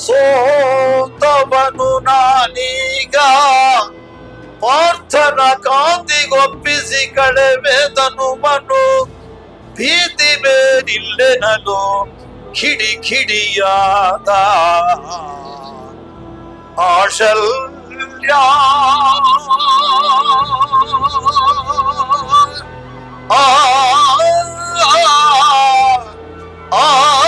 ಸೋತವನು ನಾನೀಗ ಪಾರ್ಥನ ಕಾಂತಿಗೊಪ್ಪಿಸಿ ಕಳೆವೆದನು ಮನು ಭೀತಿ ಬೇರಿಲ್ಲೆನಲು ಕಿಡಿ ಕಿಡಿಯಾದ ಆಶಲ್ಯ ಆ ಆ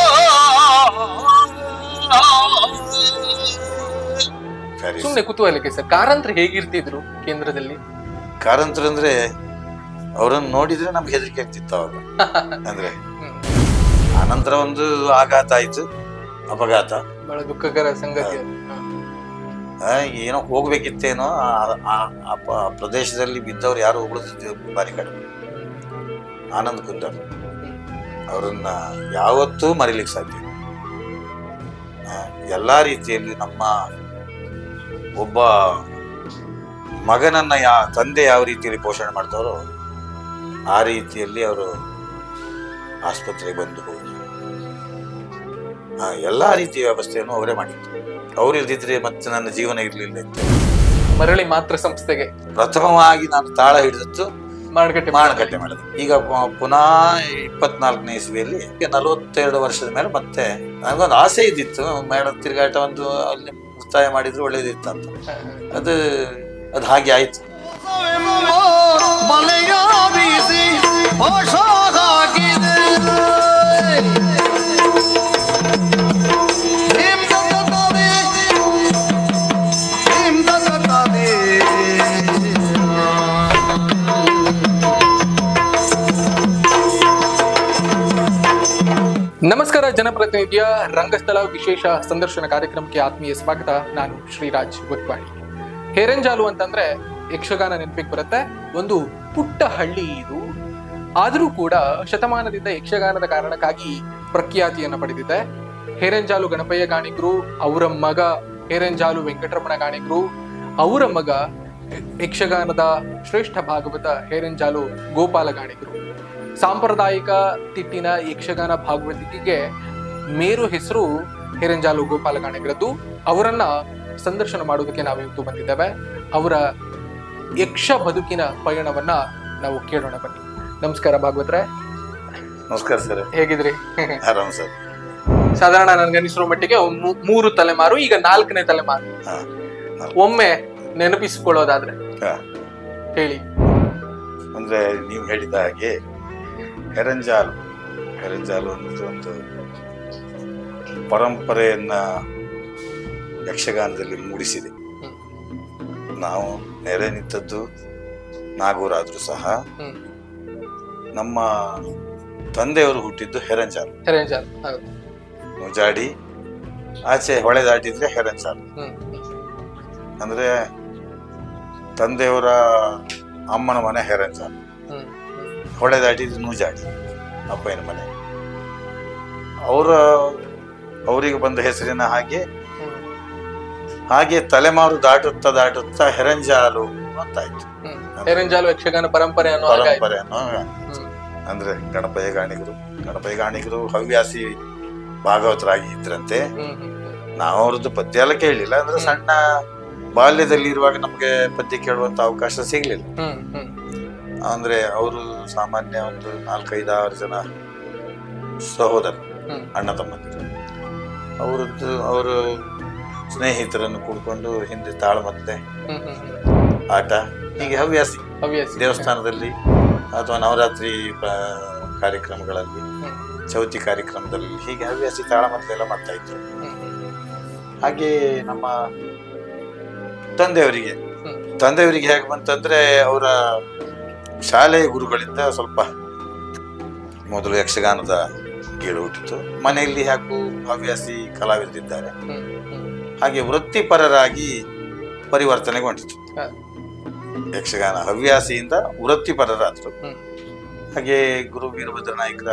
ಸುಮ್ನೆ ಕುತೂಹಲಕ್ಕೆ ಸರ್ ಕಾರಂತ್ರ ಹೇಗಿರ್ತಿದ್ರು ಕೇಂದ್ರದಲ್ಲಿ ಕಾರಂತರ ಅಂದ್ರೆ ಅವರನ್ನು ನೋಡಿದ್ರೆ ನಮ್ಗೆ ಹೆದರಿಕೆ ಆಗ್ತಿತ್ತು ಅವಾಗ ಅಂದ್ರೆ ಹ್ಮ್. ಆನಂತರ ಒಂದು ಆಘಾತ ಆಯ್ತು ಅಪಘಾತ ಬಹಳ ದುಃಖಕರ ಸಂಗತಿ ಅದು. ಹ. ಆ, ಏನೋ ಹೋಗ್ಬೇಕಿತ್ತೇನೋ ಆ- ಆ- ಆ ಪ- ಪ್ರದೇಶದಲ್ಲಿ ಬಿದ್ದವ್ರು ಯಾರು ಉಳಿದಿದ್ದು ಬಾರಿ ಕಡಿಮೆ ಆನಂದ್ ಕುಂದರ್ ಅವರನ್ನ ಯಾವತ್ತೂ ಮರಿಲಿಕ್ಕೆ ಸಾಧ್ಯ ಇಲ್ಲ. ಆ, ಎಲ್ಲಾ ರೀತಿಯಲ್ಲಿ ನಮ್ಮ ಒಬ್ಬ ಮಗನನ್ನ ಯಾ ತಂದೆ ಯಾವ ರೀತಿಯಲ್ಲಿ ಪೋಷಣೆ ಮಾಡ್ತಾರೋ ಆ ರೀತಿಯಲ್ಲಿ ಅವರು ಆಸ್ಪತ್ರೆಗೆ ಬಂದು ಹೋಗಿ ಆ, ಎಲ್ಲಾ ರೀತಿಯ ವ್ಯವಸ್ಥೆಯನ್ನು ಅವರೇ ಮಾಡಿದ್ರು ಅವ್ರು ಇಲ್ದಿದ್ರೆ ಮತ್ತೆ ನನ್ನ ಜೀವನ ಇರಲಿಲ್ಲ ಮರಳಿ ಮಾತ್ರ ಸಂಸ್ಥೆಗೆ ಪ್ರಥಮವಾಗಿ ನಾನು ತಾಳ ಹಿಡಿದದ್ದು ಮಾಣಕಟ್ಟೆ ಮಾಣಕಟ್ಟೆ ಮಾಡಿದೆ ಈಗ ಪು- ಪುನಃ ಇಪ್ಪತ್ನಾಲ್ಕನೇ ಇಸ್ವಿಯಲ್ಲಿ ಈಗ ನಲವತ್ತೆರಡು ವರ್ಷದ ಮೇಲೆ ಮತ್ತೆ ನನಗೊಂದು ಆಸೆ ಇದ್ದಿತ್ತು ಮೇಡ ತಿರುಗಾಟ ಒಂದು ಅಲ್ಲಿ ಮುಕ್ತಾಯ ಮಾಡಿದ್ರೆ ಒಳ್ಳೇದಿತ್ತು ಅಂತ ಹ, ಹ. ಅದು ಅದು ಹಾಗೆ ಆಯ್ತು ಮಲೆಯ ಬೀಸಿ ಭಾಷ ಹಾಕಿದೆ ಹಿಮ್ದತ್ತದೆ, ಹಿಮ್ದತ್ತದೆ. ನಮಸ್ಕಾರ ಜನಪ್ರತಿನಿಧಿಯ ರಂಗಸ್ಥಳ ವಿಶೇಷ ಸಂದರ್ಶನ ಕಾರ್ಯಕ್ರಮಕ್ಕೆ ಆತ್ಮೀಯ ಸ್ವಾಗತ ನಾನು ಶ್ರೀರಾಜ್ ಗುತ್ವಾಡಿ ಹೇರಂಜಾಲು ಅಂತಂದ್ರೆ ಯಕ್ಷಗಾನ ನೆನಪಿಗೆ ಬರುತ್ತೆ ಒಂದು ಪುಟ್ಟ ಹಳ್ಳಿ ಇದು ಆದರೂ ಕೂಡ ಶತಮಾನದಿಂದ ಯಕ್ಷಗಾನದ ಕಾರಣಕ್ಕಾಗಿ ಪ್ರಖ್ಯಾತಿಯನ್ನು ಪಡೆದಿದೆ ಹೇರಂಜಾಲು ಗಣಪಯ್ಯ ಗಾಣಿಗರು ಅವರ ಮಗ ಹೇರಂಜಾಲು ವೆಂಕಟರಮಣ ಗಾಣಿಗರು ಅವರ ಮಗ ಯಕ್ಷಗಾನದ ಶ್ರೇಷ್ಠ ಭಾಗವತ ಹೇರಂಜಾಲು ಗೋಪಾಲ ಗಾಣಿಗರು ಸಾಂಪ್ರದಾಯಿಕ ತಿಟ್ಟಿನ ಯಕ್ಷಗಾನ ಭಾಗವತಿಕೆಗೆ ಮೇರು ಹೆಸರು ಹಿರಂಜಾಲು ಗೋಪಾಲ ಗಾಣಿಗರದ್ದು ಅವರನ್ನ ಸಂದರ್ಶನ ಮಾಡೋದಕ್ಕೆ ನಾವು ಇವತ್ತು ಬಂದಿದ್ದೇವೆ ಅವರ ಯಕ್ಷ ಬದುಕಿನ ಪಯಣವನ್ನ ನಾವು ಕೇಳೋಣ ಬನ್ನಿ ನಮಸ್ಕಾರ ಭಾಗವತ್ರೆ ನಮಸ್ಕಾರ ಸರ್ ಹೇಗಿದ್ರಿ ಆರಾಮ್ ಸರ್ ಸಾಧಾರಣ ನನ್ಗನಿಸಿರೋ ಮಟ್ಟಿಗೆ ಒಂದ್ ಮೂ- ಮೂರು ತಲೆಮಾರು ಈಗ ನಾಲ್ಕನೇ ತಲೆಮಾರು ಹಾ ಒಮ್ಮೆ ನೆನಪಿಸಿಕೊಳ್ಳೋದಾದ್ರೆ ಹಾ. ಹೇಳಿ ಅಂದ್ರೆ ನೀವು ಹೇಳಿದ ಹಾಗೆ ಹೆರಂಜಾಲು ಹೆರಂಜಾಲು ಅನ್ನೋದು ಒಂದು ಪರಂಪರೆಯನ್ನ ಯಕ್ಷಗಾನದಲ್ಲಿ ಮೂಡಿಸಿದೆ ಹ್ಮ್. ನಾವು ನೆರೆ ನಿಂತದ್ದು ನಾಗೂರಾದ್ರೂ ಸಹ ಹ್ಮ್ ನಮ್ಮ ತಂದೆಯವರು ಹುಟ್ಟಿದ್ದು ಹೆರಂಜಾಲು ಹಿರಂಜಾಲು ಹೌದು ಮುಜಾಡಿ ಆಚೆ ಹೊಳೆ ದಾಟಿದ್ರೆ ಹೆರಂಜಾಲು ಹ್ಮ್ ಅಂದ್ರೆ ತಂದೆಯವರ ಅಮ್ಮನ ಮನೆ ಹೆರಂಜಾಲು ಹ್ಮ್ ಹ್ಮ್ ಹೊಳೆ ದಾಟಿದ್ದು ನೂಜಾಡಿ ಅಪ್ಪಯ್ಯನ ಮನೆ ಅವರ ಅವರಿಗೆ ಬಂದ ಹೆಸರಿನ ಹಾಗೆ ಹ್ಮ್ ಹಾಗೆ ತಲೆಮಾರು ದಾಟುತ್ತಾ ದಾಟುತ್ತಾ ಹೆರಂಜಾಲು ಅಂತಾಯ್ತು ಹ್ಮ್ ಹಿರಂಜಾಲು ಯಕ್ಷಗಾನ ಪರಂಪರೆ ಅನ್ನೋ ಹಾಗಾಯ್ತು. ಪರಂಪರೆ ಅನ್ನೋ ಹ್ಮ್ ಅಂದ್ರೆ ಗಣಪಯ್ಯ ಗಾಣಿಗರು ಗಣಪಯ್ಯ ಗಾಣಿಗರು ಹವ್ಯಾಸಿ ಭಾಗವತರಾಗಿ ಇದ್ರಂತೆ ಹ್ಮ್ ಹ್ಮ್ ನಾವು ಅವ್ರದ್ದು ಪದ್ಯ ಎಲ್ಲ ಕೇಳಲಿಲ್ಲ ಅಂದ್ರೆ ಸಣ್ಣ ಬಾಲ್ಯದಲ್ಲಿ ಇರುವಾಗ ನಮ್ಗೆ ಪದ್ಯ ಕೇಳುವಂತ ಅವಕಾಶ ಸಿಗ್ಲಿಲ್ಲ ಹ್ಮ್ ಹ್ಮ್ ಅಂದ್ರೆ ಅವರು ಸಾಮಾನ್ಯ ಒಂದು ನಾಲ್ಕೈದಾರು ಜನ ಸಹೋದರ ಹ್ಮ್ ಅಣ್ಣ ತಮ್ಮಂದಿರು ಅವರದ್ದು ಅವರು ಸ್ನೇಹಿತರನ್ನು ಕೂಡ್ಕೊಂಡು ಹಿಂದೆ ತಾಳಮತ್ತೆ ಹ್ಮ್ ಹ್ಮ್ ಹ್ಮ್ ಆಟ ಹೀಗೆ ಹವ್ಯಾಸಿ ಹವ್ಯಾಸಿ ದೇವಸ್ಥಾನದಲ್ಲಿ ಅಥವಾ ನವರಾತ್ರಿ ಪ- ಕಾರ್ಯಕ್ರಮಗಳಲ್ಲಿ ಹ್ಮ್ ಚೌತಿ ಕಾರ್ಯಕ್ರಮದಲ್ಲಿ ಹೀಗೆ ಹವ್ಯಾಸಿ ತಾಳಮತ್ತೆ ಎಲ್ಲ ಮಾಡ್ತಾ ಇದ್ರು ಹ್ಮ್ ಹ್ಮ್ ಹಾಗೆ ನಮ್ಮ ತಂದೆಯವರಿಗೆ ಹ್ಮ್. ತಂದೆಯವರಿಗೆ ಹೇಗೆ ಬಂತಂದ್ರೆ ಅವರ ಶಾಲೆಯ ಗುರುಗಳಿಂದ ಸ್ವಲ್ಪ ಮೊದಲು ಯಕ್ಷಗಾನದ ಗೀಳು ಹುಟ್ಟಿತು ಮನೆಯಲ್ಲಿ ಹಾಗೂ ಹವ್ಯಾಸಿ ಕಲಾವಿದರಿದ್ದಾರೆ ಹ್ಮ್ ಹ್ಮ್ ಹಾಗೆ ವೃತ್ತಿಪರರಾಗಿ ಪರಿವರ್ತನೆಗೊಂಡಿತು ಹ. ಯಕ್ಷಗಾನ ಹವ್ಯಾಸಿಯಿಂದ ವೃತ್ತಿಪರರಾದರು ಹ್ಮ್. ಹಾಗೆ ಗುರು ವೀರಭದ್ರ ನಾಯಕರ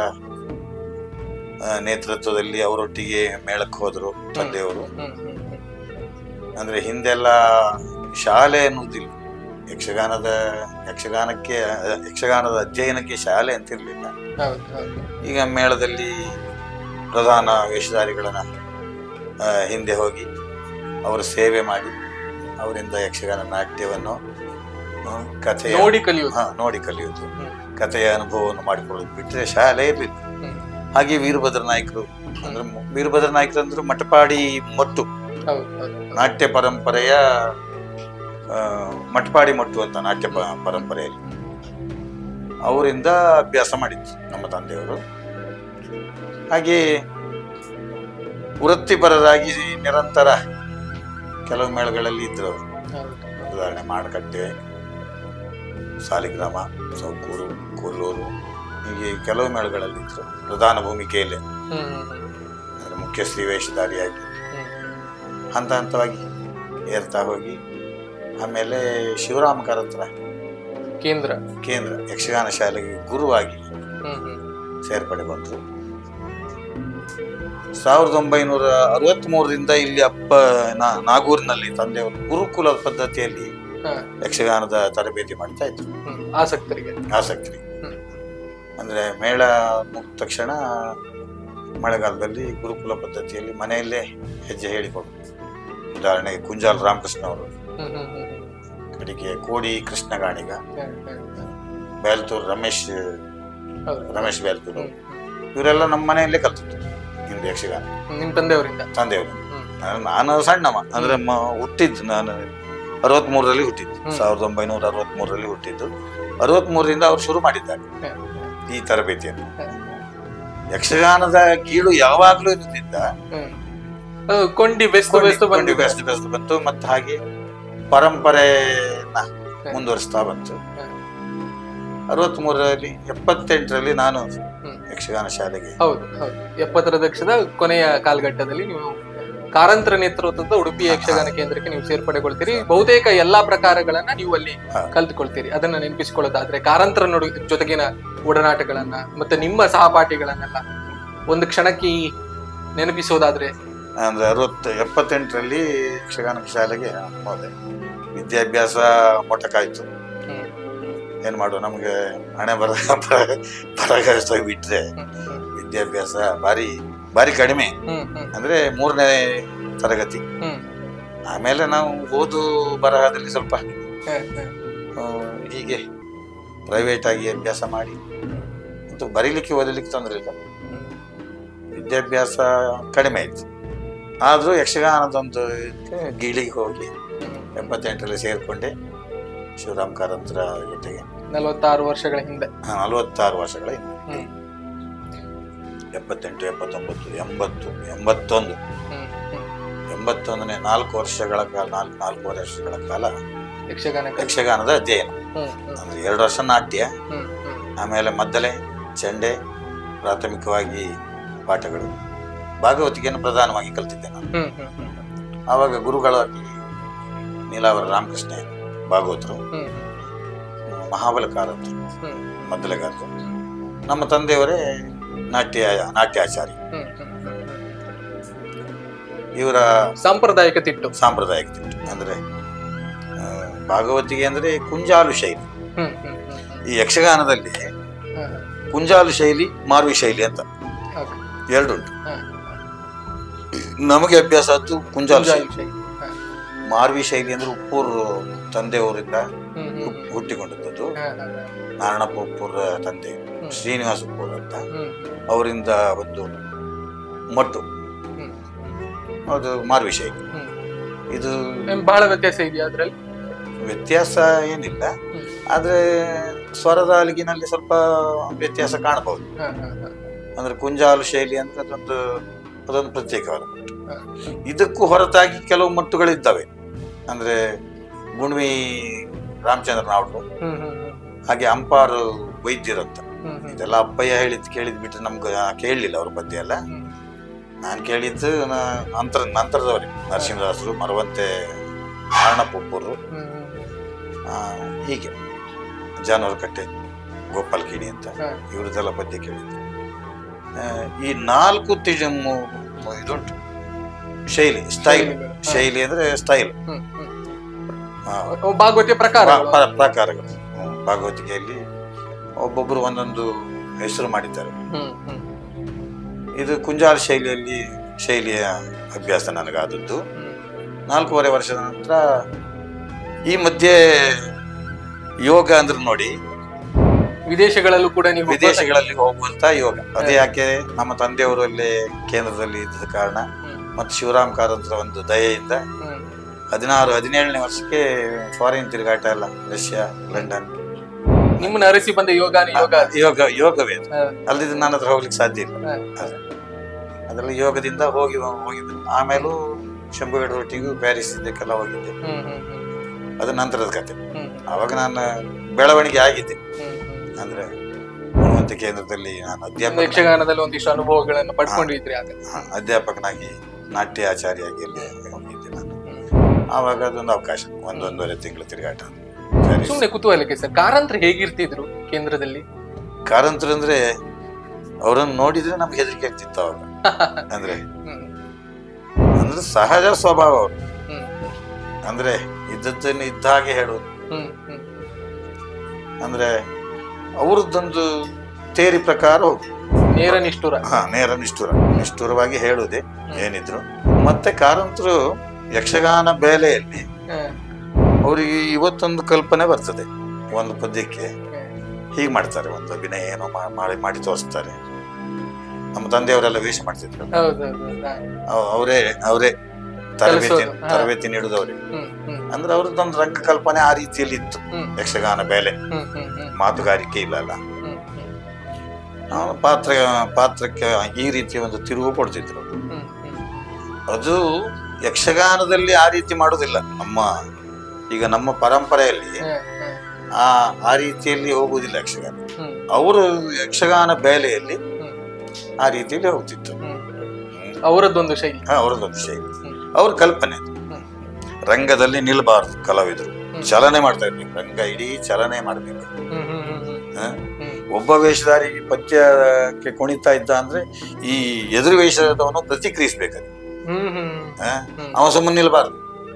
ಆ, ನೇತೃತ್ವದಲ್ಲಿ ಅವರೊಟ್ಟಿಗೆ ಮೇಳಕ್ಕೆ ಹೋದರು ತಂದೆಯವರು ಹ್ಮ್ ಹ್ಮ್ ಹ್ಮ್ ಅಂದ್ರೆ ಹಿಂದೆಲ್ಲ ಶಾಲೆ ಅನ್ನೋದಿಲ್ಲ ಯಕ್ಷಗಾನದ ಯಕ್ಷಗಾನಕ್ಕೆ ಯಕ್ಷಗಾನದ ಅಧ್ಯಯನಕ್ಕೆ ಶಾಲೆ ಅಂತ ಇರಲಿಲ್ಲ ಹೌದು ಹೌದು ಈಗ ಮೇಳದಲ್ಲಿ ಪ್ರಧಾನ ವೇಷಧಾರಿಗಳನ್ನ ಆ, ಹಿಂದೆ ಹೋಗಿ ಅವರ ಸೇವೆ ಮಾಡಿ ಅವರಿಂದ ಯಕ್ಷಗಾನ ನಾಟ್ಯವನ್ನು ಆ, ಕಥೆಯ ನೋಡಿ ಕಲಿಯೋದು ಹಾ, ನೋಡಿ ಕಲಿಯುವುದು ಹ್ಮ್. ಕಥೆಯ ಅನುಭವವನ್ನು ಮಾಡಿಕೊಳ್ಳೋದು ಬಿಟ್ಟರೆ ಶಾಲೆ ಇರಲಿಲ್ಲ ಹ್ಮ್. ಹಾಗೆ ವೀರಭದ್ರ ನಾಯಕರು ಅಂದ್ರೆ ಮು- ವೀರಭದ್ರ ನಾಯಕರು ಅಂದ್ರೆ ಮಠಪಾಡಿ ಮೊಟ್ಟು ಹೌದು ಹೌದು ನಾಟ್ಯ ಪರಂಪರೆಯ ಆ, ಮಠಪಾಡಿ ಮೊಟ್ಟು ಅಂತ ನಾಟ್ಯ ಪ- ಪರಂಪರೆಯಲ್ಲಿ ಅವರಿಂದ ಅಭ್ಯಾಸ ಮಾಡಿದ್ದು ನಮ್ಮ ತಂದೆಯವರು ಹಾಗೆ ವೃತ್ತಿಪರರಾಗಿ ನಿರಂತರ ಕೆಲವು ಮೇಳಗಳಲ್ಲಿ ಇದ್ರು ಅವರು ಹೌದು. ಉದಾಹರಣೆ ಮಾಡಕಟ್ಟೆ ಸಾಲಿಗ್ರಾಮ ಸೌಕೂರು ಕೊಲ್ಲೂರು ಹೀಗೆ ಕೆಲವು ಮೇಳಗಳಲ್ಲಿ ಇದ್ರು ಪ್ರಧಾನ ಭೂಮಿಕೆಯಲ್ಲಿ ಹ್ಮ್ ಹ್ಮ್ ಹ್ಮ್. ಅಂದ್ರೆ ಮುಖ್ಯ ಶ್ರೀ ವೇಷಧಾರಿಯಾಗಿ ಹ್ಮ್. ಹಂತ ಹಂತವಾಗಿ ಏರ್ತಾ ಹೋಗಿ ಆಮೇಲೆ ಶಿವರಾಮ ಕಾರಂತರ ಕೇಂದ್ರ ಕೇಂದ್ರ ಯಕ್ಷಗಾನ ಶಾಲೆಗೆ ಗುರುವಾಗಿ ಹ್ಮ್ ಹ್ಮ್ ಸೇರ್ಪಡೆಗೊಂಡ್ರು ಸಾವಿರದ ಒಂಬೈನೂರ ಅರವತ್ತ್ಮೂರರಿಂದ ಇಲ್ಲಿ ಅಪ್ಪ ನಾ- ನಾಗೂರಿನಲ್ಲಿ ತಂದೆಯವರು ಗುರುಕುಲ ಪದ್ಧತಿಯಲ್ಲಿ ಹಾ. ಯಕ್ಷಗಾನದ ತರಬೇತಿ ಮಾಡ್ತಾ ಇದ್ರು ಹ್ಮ್. ಆಸಕ್ತರಿಗೆ ಆಸಕ್ತಿ ಹ್ಮ್. ಅಂದ್ರೆ ಮೇಳ ಮುಗಿದ ತಕ್ಷಣ ಮಳೆಗಾಲದಲ್ಲಿ ಗುರುಕುಲ ಪದ್ಧತಿಯಲ್ಲಿ ಮನೆಯಲ್ಲೇ ಹೆಜ್ಜೆ ಹೇಳಿಕೊಡು ಉದಾಹರಣೆಗೆ ಕುಂಜಾಲ್ ರಾಮಕೃಷ್ಣ ಅವರು ಹ್ಮ್ ಹ್ಮ್ ಹ್ಮ್ ಹ್ಮ್. ಕಡೆಗೆ ಕೋಡಿ ಕೃಷ್ಣ ಗಾಣಿಗ ಹ್ಮ್ ಹ್ಮ್ ಹ್ಮ್. ಬೇಲ್ತೂರ್ ರಮೇಶ್ ಹೌದು. ರಮೇಶ್ ಬೇಲ್ತೂರ್ ಹ್ಮ್ ಇವರೆಲ್ಲ ನಮ್ಮ ಮನೆಯಲ್ಲೇ ಕಲ್ತಿದ್ದು ಹಿಂದೆ ಯಕ್ಷಗಾನ ಹ್ಮ್. ನಿಮ್ ತಂದೆಯವರಿಂದ ತಂದೆಯವರು ಹ್ಮ್. ನಾನು- ನಾನು ಸಣ್ಣಮ್ಮ ಅಂದ್ರೆ ಮ- ಹುಟ್ಟಿದ್ದು ನಾನು ಅರವತ್ಮೂರರಲ್ಲಿ ಹುಟ್ಟಿದ್ದು ಹ್ಮ್. ಸಾವಿರದ ಒಂಬೈನೂರ ಅರವತ್ಮೂರರಲ್ಲಿ ಹುಟ್ಟಿದ್ದು ಅರವತ್ಮೂರರಿಂದ ಅವ್ರು ಶುರು ಮಾಡಿದ್ದಾರೆ ಹ್ಮ್. ಈ ತರಬೇತಿಯನ್ನು ಹ್ಮ್. ಯಕ್ಷಗಾನದ ಗೀಳು ಯಾವಾಗ್ಲೂ ಇರುತ್ತಿದ್ದ ಹ್ಮ್. ಆ, ಕೊಂಡಿ ಬೆಸ್ತು ಬೆಸ್ತು ಕೊಂಡಿ ಬಂದಿದೆ ಬೆಸ್ದು ಬೆಸ್ದು ಬಂತು ಮತ್ತೆ ಹಾಗೆ ಪರಂಪರೆನ ಮುಂದುವರಿಸ್ತಾ ಬಂತು ಅರವತ್ಮೂರರಲ್ಲಿ ಎಪ್ಪತ್ತೆಂಟರಲ್ಲಿ ನಾನು ಹ್ಮ್. ಯಕ್ಷಗಾನ ಶಾಲೆಗೆ ಹೌದು ಹೌದು ಎಪ್ಪತ್ತರ ದಶಕದ ಕೊನೆಯ ಕಾಲಘಟ್ಟದಲ್ಲಿ ನೀವು ಕಾರಂತರ ನೇತೃತ್ವದ ಉಡುಪಿ ಯಕ್ಷಗಾನ ಕೇಂದ್ರಕ್ಕೆ ನೀವು ಸೇರ್ಪಡೆಗೊಳ್ತೀರಿ ಬಹುತೇಕ ಎಲ್ಲಾ ಪ್ರಕಾರಗಳನ್ನ ನೀವು ಅಲ್ಲಿ ಹಾ. ಕಲ್ತುಕೊಳ್ತೀರಿ ಅದನ್ನ ನೆನಪಿಸಿಕೊಳ್ಳೋದಾದ್ರೆ ಕಾರಂತರ ನಡು ಜೊತೆಗಿನ ಒಡನಾಟಗಳನ್ನ ಮತ್ತೆ ನಿಮ್ಮ ಸಹಪಾಠಿಗಳನ್ನೆಲ್ಲ ಒಂದು ಕ್ಷಣಕ್ಕೆ ಈ ನೆನಪಿಸೋದಾದ್ರೆ ಅಂದ್ರೆ ಅರವತ್ತು ಎಪ್ಪತ್ತೆಂಟರಲ್ಲಿ ಯಕ್ಷಗಾನ ಶಾಲೆಗೆ ಹೋದೆ ವಿದ್ಯಾಭ್ಯಾಸ ಮೊಟಕಾಯ್ತು ಹ್ಮ್. ಏನ್ ಮಾಡುವ ನಮ್ಗೆ ಹಣೆ ಬರ ಬರಗಷ್ಟ ಬಿಟ್ರೆ ಹ್ಮ್, ಹ್ಮ್, ವಿದ್ಯಾಭ್ಯಾಸ ಬಾರಿ ಬಾರಿ ಕಡಿಮೆ ಹ್ಮ್, ಹ್ಮ್, ಅಂದ್ರೆ ಮೂರನೇ ತರಗತಿ ಹ್ಮ್, ಆಮೇಲೆ ನಾವು ಓದು ಬರಹದಲ್ಲಿ ಸ್ವಲ್ಪ ಹ್ಮ್, ಹ್ಮ್, ಆ, ಹೀಗೆ ಪ್ರೈವೇಟ್ ಆಗಿ ಅಭ್ಯಾಸ ಮಾಡಿ ಮತ್ತು ಬರೀಲಿಕ್ಕೆ ಓದಲಿಕ್ಕೆ ತೊಂದರೆ ಇಲ್ಲ ವಿದ್ಯಾಭ್ಯಾಸ ಕಡಿಮೆ ಆಯ್ತು ಆದರೂ ಯಕ್ಷಗಾನದೊಂದು ಇದಕ್ಕೆ ಗೀಳಿಗೆ ಹೋಗಿ ಹ್ಮ್. ಎಪ್ಪತ್ತೆಂಟರಲ್ಲಿ ಸೇರಿಕೊಂಡೆ ಶಿವರಾಮ್ ಕಾರಂತರ ಜೊತೆಗೆ ನಲವತ್ತಾರು ವರ್ಷಗಳ ಹಿಂದೆ ಆ, ನಲವತ್ತಾರು ವರ್ಷಗಳ ಹಿಂದೆ ಹ್ಮ್, ಎಪ್ಪತ್ತೆಂಟು ಎಪ್ಪತ್ತೊಂಬತ್ತು ಎಂಬತ್ತು ಎಂಬತ್ತೊಂದು ಹ್ಮ್, ಹ್ಮ್. ಎಂಬತ್ತೊಂದನೇ ನಾಲ್ಕು ವರ್ಷಗಳ ಕಾಲ ನಾಲ್ಕು ನಾಲ್ಕೂವರೆ ವರ್ಷಗಳ ಕಾಲ ಯಕ್ಷಗಾನ ಕಲಿ- ಯಕ್ಷಗಾನದ ಅಧ್ಯಯನ ಹ್ಮ್, ಹ್ಮ್, ಅಂದ್ರೆ ಎರಡು ವರ್ಷ ನಾಟ್ಯ ಹ್ಮ್, ಹ್ಮ್, ಆಮೇಲೆ ಮದ್ದಲೆ ಚೆಂಡೆ ಪ್ರಾಥಮಿಕವಾಗಿ ಪಾಠಗಳು ಭಾಗವತಿಗೆಯನ್ನು ಪ್ರಧಾನವಾಗಿ ಕಲ್ತಿದ್ದೆ ನಾನು ಹ್ಮ್, ಹ್ಮ್, ಹ್ಮ್, ಆವಾಗ ಗುರುಗಳಾಗಿ ನೀಲಾವರ ರಾಮಕೃಷ್ಣ ಭಾಗವತರು ಹ್ಮ್, ಮಹಾಬಲಕಾರಂತರು ಹ್ಮ್, ಮದ್ದಲೆಗಾರರು ನಮ್ಮ ತಂದೆಯವರೇ ನಾಟ್ಯ ನಾಟ್ಯಾಚಾರಿ ಹ್ಮ್, ಹ್ಮ್, ಹ್ಮ್. ಇವರ ಸಾಂಪ್ರದಾಯಿಕ ತಿಟ್ಟು ಸಾಂಪ್ರದಾಯಿಕ ತಿಟ್ಟು ಅಂದ್ರೆ ಆ, ಭಾಗವತಿಗೆ ಅಂದ್ರೆ ಕುಂಜಾಲು ಶೈಲಿ ಹ್ಮ್, ಹ್ಮ್, ಹ್ಮ್, ಈ ಯಕ್ಷಗಾನದಲ್ಲಿ ಹ್ಮ್. ಕುಂಜಾಲು ಶೈಲಿ ಮಾರ್ವಿ ಶೈಲಿ ಅಂತ Okay. ಎರಡುಂಟು ಹ್ಮ್. ನಮಗೆ ಅಭ್ಯಾಸ ಆದ್ದು ಕುಂಜಾಲು ಶೈಲಿ ಕುಂಜಾಲು ಶೈಲಿ. ಹ್ಮ್, ಮಾರ್ವಿ ಶೈಲಿ ಅಂದ್ರೆ ಉಪ್ಪೂರು ತಂದೆಯವರಿಂದ ಹ್ಮ್, ಹ್ಮ್, ಹುಟ್- ಹುಟ್ಟಿಕೊಂಡದ್ದು ಹ್ಮ್, ಹ್ಮ್, ನಾರಾಯಣಪ್ಪ ಉಪ್ಪೂರ ತಂದೆ ಶ್ರೀನಿವಾಸ ಉಪ್ಪೂರ್ ಅಂತ ಹ್ಮ್, ಅವರಿಂದ ಒಂದು ಮಟ್ಟು ಹ್ಮ್, ಅದು ಮಾರ್ವಿ ಶೈಲಿ ಹ್ಮ್. ಇದು ಏನ್ ಬಹಳ ವ್ಯತ್ಯಾಸ ಇದೆಯಾ ಅದ್ರಲ್ಲಿ ವ್ಯತ್ಯಾಸ ಏನಿಲ್ಲ ಹ್ಮ್. ಆದ್ರೆ ಸ್ವರದ ಅಲಿಗಿನಲ್ಲಿ ಸ್ವಲ್ಪ ವ್ಯತ್ಯಾಸ ಕಾಣಬಹುದು ಹ್ಮ್, ಹ್ಮ್, ಹ್ಮ್, ಅಂದ್ರೆ ಕುಂಜಾಲು ಶೈಲಿ ಅಂದ್ರೆ ಅದೊಂದು ಅದೊಂದು ಪ್ರತ್ಯೇಕವಾದ ಮಟ್ಟು ಹ್ಮ್. ಇದಕ್ಕೂ ಹೊರತಾಗಿ ಕೆಲವು ಮಟ್ಟುಗಳಿದ್ದಾವೆ ಅಂದ್ರೆ ಗುಣ್ವಿ ರಾಮಚಂದ್ರ ನಾವ್ರು ಹ್ಮ್, ಹ್ಮ್, ಹ್ಮ್, ಹಾಗೆ ಅಂಪಾರು ವೈದ್ಯರಂತ ಹ್ಮ್, ಹ್ಮ್, ಇದೆಲ್ಲ ಅಪ್ಪಯ್ಯ ಹೇಳಿದ್ ಕೇಳಿದ್ ಬಿಟ್ರೆ ನಮ್ಗೆ ಕೇಳಲಿಲ್ಲ ಅವ್ರ ಬಗ್ಗೆ ಎಲ್ಲ ಹ್ಮ್. ನಾನು ಕೇಳಿದ್ದು ನಾ- ನಂತರ ನಂತರದವರೇ ನರಸಿಂಹದಾಸರು ಮರವಂತೆ ನಾರಾಯಣಪ್ಪರು ಹ್ಮ್, ಹ್ಮ್, ಹೀಗೆ ಜಾನುವಾರು ಕಟ್ಟೆ ಗೋಪಾಲ್ ಕಿಣಿ ಅಂತ ಹ್ಮ್. ಇವ್ರದ್ದೆಲ್ಲ ಬಗ್ಗೆ ಕೇಳಿದ್ದು ಆ, ಈ ನಾಲ್ಕು ತಿಜ ಮು- ಮು- ಇದುಂಟು ಶೈಲಿ ಸ್ಟೈಲ್ ಶೈಲಿಗಳು. ಹಾ. ಶೈಲಿ ಅಂದ್ರೆ ಸ್ಟೈಲ್ ಹ್ಮ್, ಹ್ಮ್. ಓ, ಭಾಗವತಿಯ ಪ್ರಕಾರ ಪ್ರಕಾರಗಳು ಹ್ಮ್. ಭಾಗವತಿಕೆಯಲ್ಲಿ ಒಬ್ಬೊಬ್ಬರು ಒಂದೊಂದು ಹೆಸರು ಮಾಡಿದ್ದಾರೆ ಹ್ಮ್ ಹ್ಮ್ ಇದು ಕುಂಜಾಲ ಶೈಲಿಯಲ್ಲಿ ಶೈಲಿಯ ಅಭ್ಯಾಸ ನನಗಾದದ್ದು ಹ್ಮ್. ನಾಲ್ಕೂವರೆ ವರ್ಷದ ನಂತರ ಈ ಮಧ್ಯೆ ಯೋಗ ಅಂದ್ರೆ ನೋಡಿ ವಿದೇಶಗಳಲ್ಲೂ ಕೂಡ ನೀವು ವಿದೇಶಗಳಲ್ಲಿ ಹೋಗುವಂತ ಯೋಗ ಅದೇ ಯಾಕೆ ನಮ್ಮ ತಂದೆಯವರು ಅಲ್ಲಿ ಕೇಂದ್ರದಲ್ಲಿ ಇದ್ದ ಕಾರಣ ಹ್ಮ್. ಮತ್ತು ಶಿವರಾಮ್ ಕಾರಂತರ ಒಂದು ದಯೆಯಿಂದ ಹ್ಮ್. ಹದಿನಾರು ಹದಿನೇಳನೇ ವರ್ಷಕ್ಕೆ ಫಾರಿನ್ ತಿರುಗಾಟ ಎಲ್ಲ ರಷ್ಯಾ ಲಂಡನ್ ನಿಮ್ಮನ್ನ ಅರಸಿ ಬಂದ ಯೋಗ ಯೋಗ ಯೋಗ ಯೋಗವೇ ಅದು. ಹಾ. ಅಲ್ಲದಿದ್ರೆ ನನ್ನ ಹತ್ರ ಹೋಗ್ಲಿಕ್ಕೆ ಸಾಧ್ಯ ಇಲ್ಲ ಹಾ. ಅದೇ. ಅದರಲ್ಲಿ ಯೋಗದಿಂದ ಹೋಗಿ ಹೋಗಿ ಬಂದೆ. ಆಮೇಲೂ ಶಂಭುಗಡ ಒಟ್ಟಿಗೂ ಪ್ಯಾರಿಸ್ ಇದಕ್ಕೆಲ್ಲ ಹೋಗಿದ್ದೆ ಹ್ಮ್ ಹ್ಮ್ ಹ್ಮ್ ಅದು ನಂತರದ ಕತೆ ಹ್ಮ್ ಅವಾಗ ನಾನು ಬೆಳವಣಿಗೆ ಆಗಿದ್ದೆ ಹ್ಮ್ ಹ್ಮ್ ಅಂದ್ರೆ ಗುಣವಂತ ಕೇಂದ್ರದಲ್ಲಿ ನಾನು ಒಂದು ಅಧ್ಯಾಪಕ ಯಕ್ಷಗಾನದಲ್ಲಿ ಒಂದಿಷ್ಟು ಅನುಭವಗಳನ್ನು ಪಡ್ಕೊಂಡಿದ್ರಿ ಆಗ ಹಾ, ಅಧ್ಯಾಪಕನಾಗಿ ನಾಟ್ಯ ಆಚಾರ್ಯಾಗಿ ಅಲ್ಲಿ ಹೋಗಿದ್ದೆ ನಾನು ಹ್ಮ್. ಆವಾಗ ಅದೊಂದು ಅವಕಾಶ ಒಂದೊಂದೂವರೆ ತಿಂಗಳು ತಿರುಗಾಟ ಸರಿ ಸುಮ್ನೆ ಕುತೂಹಲಕ್ಕೆ ಸರ್ ಕಾರಂತ್ರ ಹೇಗಿರ್ತಿದ್ರು ಕೇಂದ್ರದಲ್ಲಿ ಕಾರಂತರು ಅಂದ್ರೆ ಅವರನ್ನು ನೋಡಿದ್ರೆ ನಮ್ಗೆ ಹೆದರಿಕೆ ಆಗ್ತಿತ್ತು ಅವಾಗ ಅಂದ್ರೆ ಹ್ಮ್ ಅಂದ್ರೆ ಸಹಜ ಸ್ವಭಾವ ಅವರು ಹ್ಮ್ ಅಂದ್ರೆ ಇದ್ದದ್ದನ್ನು ಇದ್ದ ಹಾಗೆ ಹೇಳೋದು ಹ್ಮ್ ಹ್ಮ್ ಅಂದ್ರೆ ಅವರದ್ದೊಂದು ತೇರಿ ಪ್ರಕಾರ ಹೋಗುದು ನೇರ ನಿಷ್ಠುರ ಹಾ ನೇರ ನಿಷ್ಠುರ ನಿಷ್ಠುರವಾಗಿ ಹೇಳುವುದೇ ಏನಿದ್ರು ಮತ್ತೆ ಕಾರಂತರು ಯಕ್ಷಗಾನ ಬೇಲೆಯಲ್ಲಿ ಹ್ಮ್. ಅವರಿಗೆ ಇವತ್ತೊಂದು ಕಲ್ಪನೆ ಬರ್ತದೆ ಒಂದು ಪದ್ಯಕ್ಕೆ ಹ್ಮ್. ಹೀಗೆ ಮಾಡ್ತಾರೆ ಒಂದು ಅಭಿನಯ ಏನೋ ಮಾ- ಮಾಡಿ ಮಾಡಿ ತೋರಿಸ್ತಾರೆ ನಮ್ಮ ತಂದೆಯವರೆಲ್ಲ ವೇಷ ಮಾಡ್ತಿದ್ರು ಹೌದು ಹೌದು ಹೌದು. ಹಾ. ಅವ್- ಅವರೇ ಅವರೇ ತರಬೇತಿ ಕಲಿಸೋದು, ಹಾ. ತರಬೇತಿ ನೀಡುದು ಅವರೇ ಹ್ಮ್ ಹ್ಮ್ ಅಂದ್ರೆ ಅವ್ರದ್ದೊಂದು ರಂಗ ಕಲ್ಪನೆ ಆ ರೀತಿಯಲ್ಲಿ ಇತ್ತು ಹ್ಮ್ ಯಕ್ಷಗಾನ ಬೇಲೆ ಹ್ಮ್ ಹ್ಮ್ ಹ್ಮ್ ಮಾತುಗಾರಿಕೆ ಇಲ್ಲಲ್ಲ ಹ್ಮ್ ಹ್ಮ್ ಅವನು ಪಾತ್ರ ಪಾತ್ರಕ್ಕೆ ಈ ರೀತಿಯ ಒಂದು ತಿರುವು ಕೊಡ್ತಿದ್ರು ಹ್ಮ್ ಹ್ಮ್ ಅದು ಯಕ್ಷಗಾನದಲ್ಲಿ ಆ ರೀತಿ ಮಾಡುವುದಿಲ್ಲ ನಮ್ಮ ಈಗ ನಮ್ಮ ಪರಂಪರೆಯಲ್ಲಿ ಹ್ಮ್ ಹ್ಮ್ ಆ ಆ ರೀತಿಯಲ್ಲಿ ಹೋಗುವುದಿಲ್ಲ ಯಕ್ಷಗಾನ ಹ್ಮ್ ಅವರು ಯಕ್ಷಗಾನ ಬೇಲೆಯಲ್ಲಿ ಹ್ಮ್ ಆ ರೀತಿಯಲ್ಲಿ ಹೋಗ್ತಿತ್ತು ಹ್ಮ್ ಅವರದ್ದೊಂದು ಶೈಲಿ ಹಾ, ಅವ್ರದ್ದೊಂದು ಶೈಲಿ ಹ್ಮ್. ಅವ್ರ ಕಲ್ಪನೆ ಅದು. ಹ್ಮ್. ರಂಗದಲ್ಲಿ ನಿಲ್ಬಾರ್ದು ಕಲಾವಿದರು ಹ್ಮ್. ಚಲನೆ ಮಾಡ್ತಾ ಇರ್ಬೇಕು ರಂಗ ಇಡೀ ಚಲನೆ ಮಾಡ್ಬೇಕು ಹ್ಮ್ ಹ್ಮ್ ಹ್ಮ್ ಹ್ಮ್ ಹಾ? ಹ್ಮ್ ಒಬ್ಬ ವೇಷಧಾರಿ ಪದ್ಯಕ್ಕೆ ಕುಣಿತಾ ಇದ್ದ ಅಂದ್ರೆ ಈ ಎದುರು ವೇಷದವನು ಪ್ರತಿಕ್ರಿಯಿಸ್ಬೇಕು ಹ್ಮ್ ಹ್ಮ್ ಹಾ? ಹ್ಮ್. ಅವ ಸುಮ್ಮನೆ ನಿಲ್ಬಾರ್ದು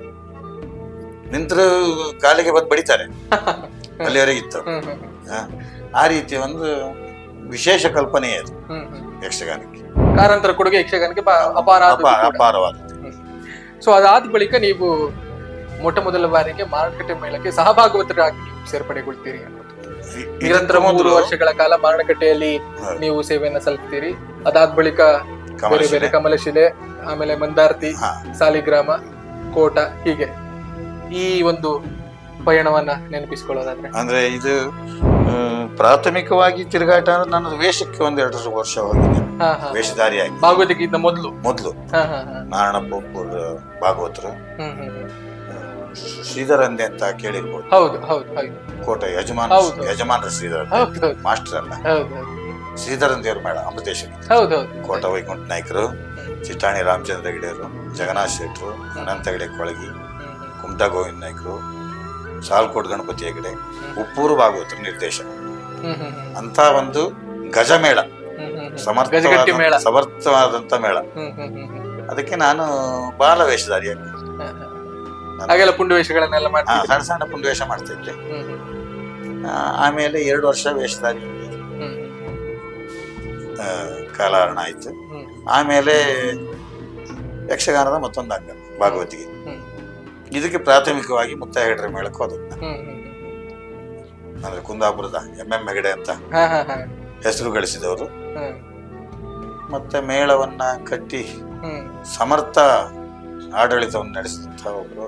ನಿಂತರು ಕಾಲಿಗೆ ಬಂದು ಬಡಿತಾರೆ ಅಲ್ಲಿವರೆಗೆ ಇತ್ತು ಹ್ಮ್ ಹ್ಮ್ ಹಾ? ಆ ರೀತಿಯ ಒಂದು ವಿಶೇಷ ಕಲ್ಪನೆ ಅದು ಹ್ಮ್ ಹ್ಮ್ ಯಕ್ಷಗಾನಕ್ಕೆ ಕಾರಂತರ ಕೊಡುಗೆ ಯಕ್ಷಗಾನಕ್ಕೆ ಬ- ಅಪಾರ ಅಪ- ಅಪಾರವಾದದ್ದು ಸೊ ಅದಾದ ಬಳಿಕ ನೀವು ಮೊಟ್ಟ ಮೊದಲ ಬಾರಿಗೆ ಮಾರುಕಟ್ಟೆ ಮೇಳಕ್ಕೆ ಸಹಭಾಗವತರಾಗಿ ನೀವು ಸೇರ್ಪಡೆಗೊಳ್ತೀರಿ ಅನ್ನೋದು ಇ- ನಿರಂತರ ಇದಕ್ಕೂ ಮೂರು ಮೊದಲು ವರ್ಷಗಳ ಕಾಲ ಮಾರುಕಟ್ಟೆಯಲ್ಲಿ ಹೌದು. ನೀವು ಸೇವೆಯನ್ನ ಸಲ್ಲಿಸ್ತೀರಿ ಅದಾದ ಬಳಿಕ ಬೇರೆ ಬೇರೆ ಕಮಲಶಿಲೆ. ಕಮಲಶಿಲೆ ಆಮೇಲೆ ಮಂದಾರ್ತಿ ಹಾ ಸಾಲಿಗ್ರಾಮ ಕೋಟ ಹೀಗೆ ಈ ಒಂದು ಪಯಣವನ್ನ ನೆನಪಿಸ್ಕೊಳ್ಳೋದಾದ್ರೆ ಅಂದ್ರೆ ಇದು ಆ, ಪ್ರಾಥಮಿಕವಾಗಿ ತಿರುಗಾಟ ಅಂದ್ರೆ ನನ್ನ ವೇಷಕ್ಕೆ ಒಂದೆರಡು ವರ್ಷ ಹೋಗಿದೆ ಹಾ ಹಾ ವೇಷಧಾರಿಯಾಗಿ ಭಾಗವತಿಗಿಂತ ಮೊದಲು ಮೊದಲು ಹಾ ಹಾ ಹಾ ನಾರಾಯಣ ಪೋಪುರ್ ಭಾಗವತರು ಹ್ಮ್ ಹ್ಮ್ ಹ್ಮ್. ಆ, ಶ್ರೀಧರಂದೆ ಅಂತ ಕೇಳಿರ್ಬೋದು ಹೌದು ಹೌದು ಹೌದು ಕೋಟೆ ಯಜಮಾನ ಹೌದು. ಯಜಮಾನರ ಶ್ರೀಧರ ಹೌದು ಹೌದು ಮಾಸ್ಟರ್ ಅಲ್ಲ ಹೌದು ಹೌದು ಶ್ರೀಧರನ್ ದೇವ್ರ ಮೇಳ ಅಮೃತೇಶ್ವರಿ ಹೌದು ಹೌದು ಕೋಟ ವೈಕುಂಠ ನಾಯ್ಕರು ಚಿಟ್ಟಾಣಿ ರಾಮಚಂದ್ರ ಹೆಗಡೆಯವರು ಜಗನ್ನಾಥ್ ಶೆಟ್ರು ಅನಂತ ಹೆಗಡೆ ಕೊಳಗಿ ಹ್ಮ್ ಹ್ಮ್ ಕುಮಟಾ ಗೋವಿಂದ ನಾಯ್ಕರು ಸಾಲ್ಕೋಟ್ ಗಣಪತಿ ಹೆಗಡೆ ಉಪ್ಪೂರು ಭಾಗವತರು ನಿರ್ದೇಶನ ಹ್ಮ್ ಹ್ಮ್ ಹ್ಮ್ ಅಂತ ಒಂದು ಗಜಮೇಳ ಹ್ಮ್ ಹ್ಮ್ ಹ್ಮ್. ಸಮರ್ಥವಾದ ಗಜಗಟ್ಟಿ ಮೇಳ ಸಮರ್ಥವಾದಂತ ಮೇಳ ಹ್ಮ್ ಹ್ಮ್ ಹ್ಮ್ ಹ್ಮ್. ಅದಕ್ಕೆ ನಾನು ಬಾಲ ವೇಷಧಾರಿಯಾಗಿ ಹಾ, ಹಾ. ಹಾಗೆಲ್ಲ ಪುಂಡು ವೇಷಗಳನ್ನೆಲ್ಲ ಹಾ, ಮಾಡ್ತೀವಿ ಸಣ್ಣ ಸಣ್ಣ ಪುಂಡು ವೇಷ ಮಾಡ್ತಾ ಇದ್ದೆ ಹ್ಮ್ ಹ್ಮ್ ಆ, ಆಮೇಲೆ ಎರಡು ವರ್ಷ ವೇಷಧಾರಿ ಹ್ಮ್ ಆ, ಕಾಲಹರಣ ಆಯ್ತು ಹ್ಮ್ ಆಮೇಲೆ ಯಕ್ಷಗಾನದ ಮತ್ತೊಂದು ಅಂಗ ಭಾಗವತಿಗೆ ಹ್ಮ್ ಇದಕ್ಕೆ ಪ್ರಾಥಮಿಕವಾಗಿ ಮುತ್ತ ಹೆಗಡೆ ಮೇಳಕ್ಕೆ ಹೋದದ್ದು ನಾನು. ಹ್ಮ್ ಹ್ಮ್ ಹ್ಮ್. ಅಂದ್ರೆ ಕುಂದಾಪುರದ ಎಂ ಎಂ ಹೆಗಡೆ ಅಂತ ಹಾ ಹಾ ಹಾ ಹೆಸರು ಗಳಿಸಿದವರು ಹ್ಮ್ ಮತ್ತೆ ಮೇಳವನ್ನ ಕಟ್ಟಿ ಹ್ಮ್ ಸಮರ್ಥ ಆಡಳಿತವನ್ನು ನಡೆಸಿದಂತಹ ಒಬ್ಬರು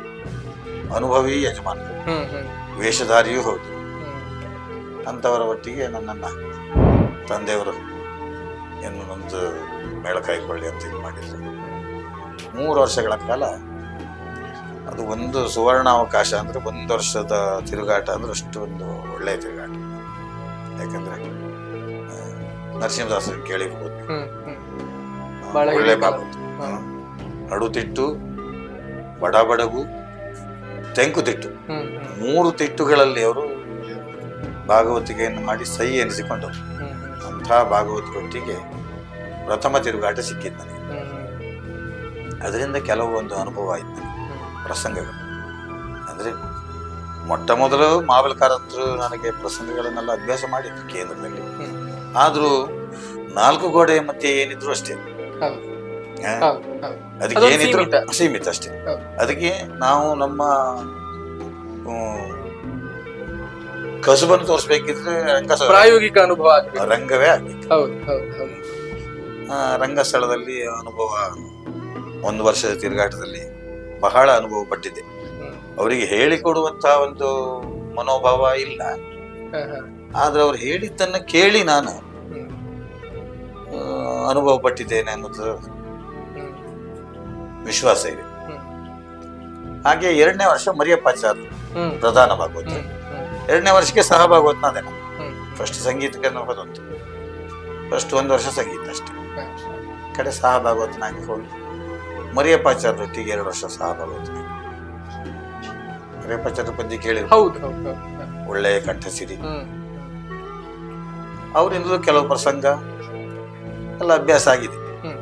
ಅನುಭವಿ ಯಜಮಾನರು ಹ್ಮ್ ಹ್ಮ್ ವೇಷಧಾರಿಯೂ ಹೌದು ಹ್ಮ್ ಅಂಥವರ ಒಟ್ಟಿಗೆ ನನ್ನನ್ನು ತಂದೆಯವರು ಏನು ಒಂದು ಮೇಳ ಕಾಯ್ಕೊಳ್ಳಿ ಅಂತ ಇದು ಮಾಡಿದ್ರು ಮೂರು ವರ್ಷಗಳ ಕಾಲ ಅದು ಒಂದು ಸುವರ್ಣ ಅವಕಾಶ ಅಂದ್ರೆ ಒಂದು ವರ್ಷದ ತಿರುಗಾಟ ಅಂದ್ರೆ ಅಷ್ಟು ಒಂದು ಒಳ್ಳೆಯ ತಿರುಗಾಟ ಯಾಕಂದ್ರೆ ಆ, ನರಸಿಂಹದಾಸರು ಕೇಳಿರ್ಬೋದು ನೀವು. ಹ್ಮ್ ಹ್ಮ್ ಆ, ಬಹಳ ಒಳ್ಳೆ ಹಿರಿಯ ಕಾಲ. ಭಾಗವತ ಹ್ಮ್. ನಡುತಿಟ್ಟು ಬಡ ಬಡಗು ತೆಂಕುತಿಟ್ಟು ಹ್ಮ್ ಹ್ಮ್ ಮೂರು ತಿಟ್ಟುಗಳಲ್ಲಿ ಅವರು ಭಾಗವತಿಗೆಯನ್ನು ಮಾಡಿ ಸೈ ಎನಿಸಿಕೊಂಡರು ಹ್ಮ್ ಅಂಥ ಭಾಗವತರೊಟ್ಟಿಗೆ ಪ್ರಥಮ ತಿರುಗಾಟ ಸಿಕ್ಕಿದ್ದು ನನಗೆ ಹ್ಮ್ ಹ್ಮ್ ಅದರಿಂದ ಕೆಲವು ಒಂದು ಅನುಭವ ಆಯ್ತು ನನಗೆ ಹ್ಮ್ ಪ್ರಸಂಗಗಳು ಅಂದರೆ ಮೊಟ್ಟ ಮೊದಲು ಮಾವಲ್ಕಾರತ್ರು ನನಗೆ ಪ್ರಸಂಗಗಳನ್ನೆಲ್ಲ ಅಭ್ಯಾಸ ಮಾಡಿದ್ರು ಕೇಂದ್ರದಲ್ಲಿ ಹ್ಮ್ ಆದರೂ ನಾಲ್ಕು ಗೋಡೆಯ ಮಧ್ಯೆ ಏನಿದ್ರು ಅಷ್ಟೇ ಹೌದು ಹಾ. ಹೌದು ಹೌದು ಅದಕ್ಕೆ ಅದೊಂದು ಏನಿದ್ರು ಸೀಮಿತ. ಸೀಮಿತ ಅಷ್ಟೇ ಹೌದು. ಅದಕ್ಕೆ ನಾವು ನಮ್ಮ ಹ್ಮ್, ಕಸುಬನ್ನು ತೋರಿಸ್ಬೇಕಿದ್ರೆ ರಂಗ ಪ್ರಾಯೋಗಿಕ ಅನುಭವ ಆಗ್ಬೇಕು ರಂಗವೇ ಆಗ್ಬೇಕು ಹೌದು ಹೌದು ಹೌದು ಆ, ರಂಗಸ್ಥಳದಲ್ಲಿ ಅನುಭವ ಒಂದು ವರ್ಷದ ತಿರುಗಾಟದಲ್ಲಿ ಬಹಳ ಅನುಭವ ಪಟ್ಟಿದ್ದೆ ಹ್ಮ್. ಅವರಿಗೆ ಹೇಳಿಕೊಡುವಂತಹ ಒಂದು ಮನೋಭಾವ ಇಲ್ಲ ಹಾ, ಹಾ. ಆದ್ರೆ ಅವ್ರು ಹೇಳಿದ್ದನ್ನ ಕೇಳಿ ನಾನು ಹ್ಮ್. ಆ, ಅನುಭವ ಪಟ್ಟಿದ್ದೇನೆ ಅನ್ನೋದು ಹ್ಮ್. ವಿಶ್ವಾಸ ಇದೆ ಹ್ಮ್. ಹಾಗೆ ಎರಡನೇ ವರ್ಷ ಮರಿಯಪ್ಪಾಚಾರ್ಯ ಹ್ಮ್. ಪ್ರಧಾನ ಭಾಗವತ ಹ್ಮ್. ಹ್ಮ್. ಎರಡನೇ ವರ್ಷಕ್ಕೆ ಸಹ ಭಾಗವತ್ ನಾದೆ ನಾನು ಹ್ಮ್. ಫಸ್ಟ್ ಸಂಗೀತಕ್ಕೆ ಹೋದಂತು ಫಸ್ಟ್ ಒಂದು ವರ್ಷ ಸಂಗೀತ ಅಷ್ಟೇ ಹಾ. ಕಡೆ ಸಹ ಭಾಗವತನಾಗಿ ಹೋಗಿ ಮರಿಯಪ್ಪಾಚಾರ್ಯೊಟ್ಟಿಗೆ ಎರಡು ವರ್ಷ ಸಹ ಭಾಗವತನಾಗಿ ಮರಿಯಪ್ಪಾಚಾರ್ಯ ಪದ್ಯ ಕೇಳಿ ಹೌದು ಹೌದು ಹೌದು ಹಾ. ಒಳ್ಳೆಯ ಕಂಠಸಿರಿ ಹ್ಮ್. ಅವರಿಂದಲೂ ಕೆಲವು ಪ್ರಸಂಗ ಎಲ್ಲ ಅಭ್ಯಾಸ ಆಗಿದೆ ಹ್ಮ್.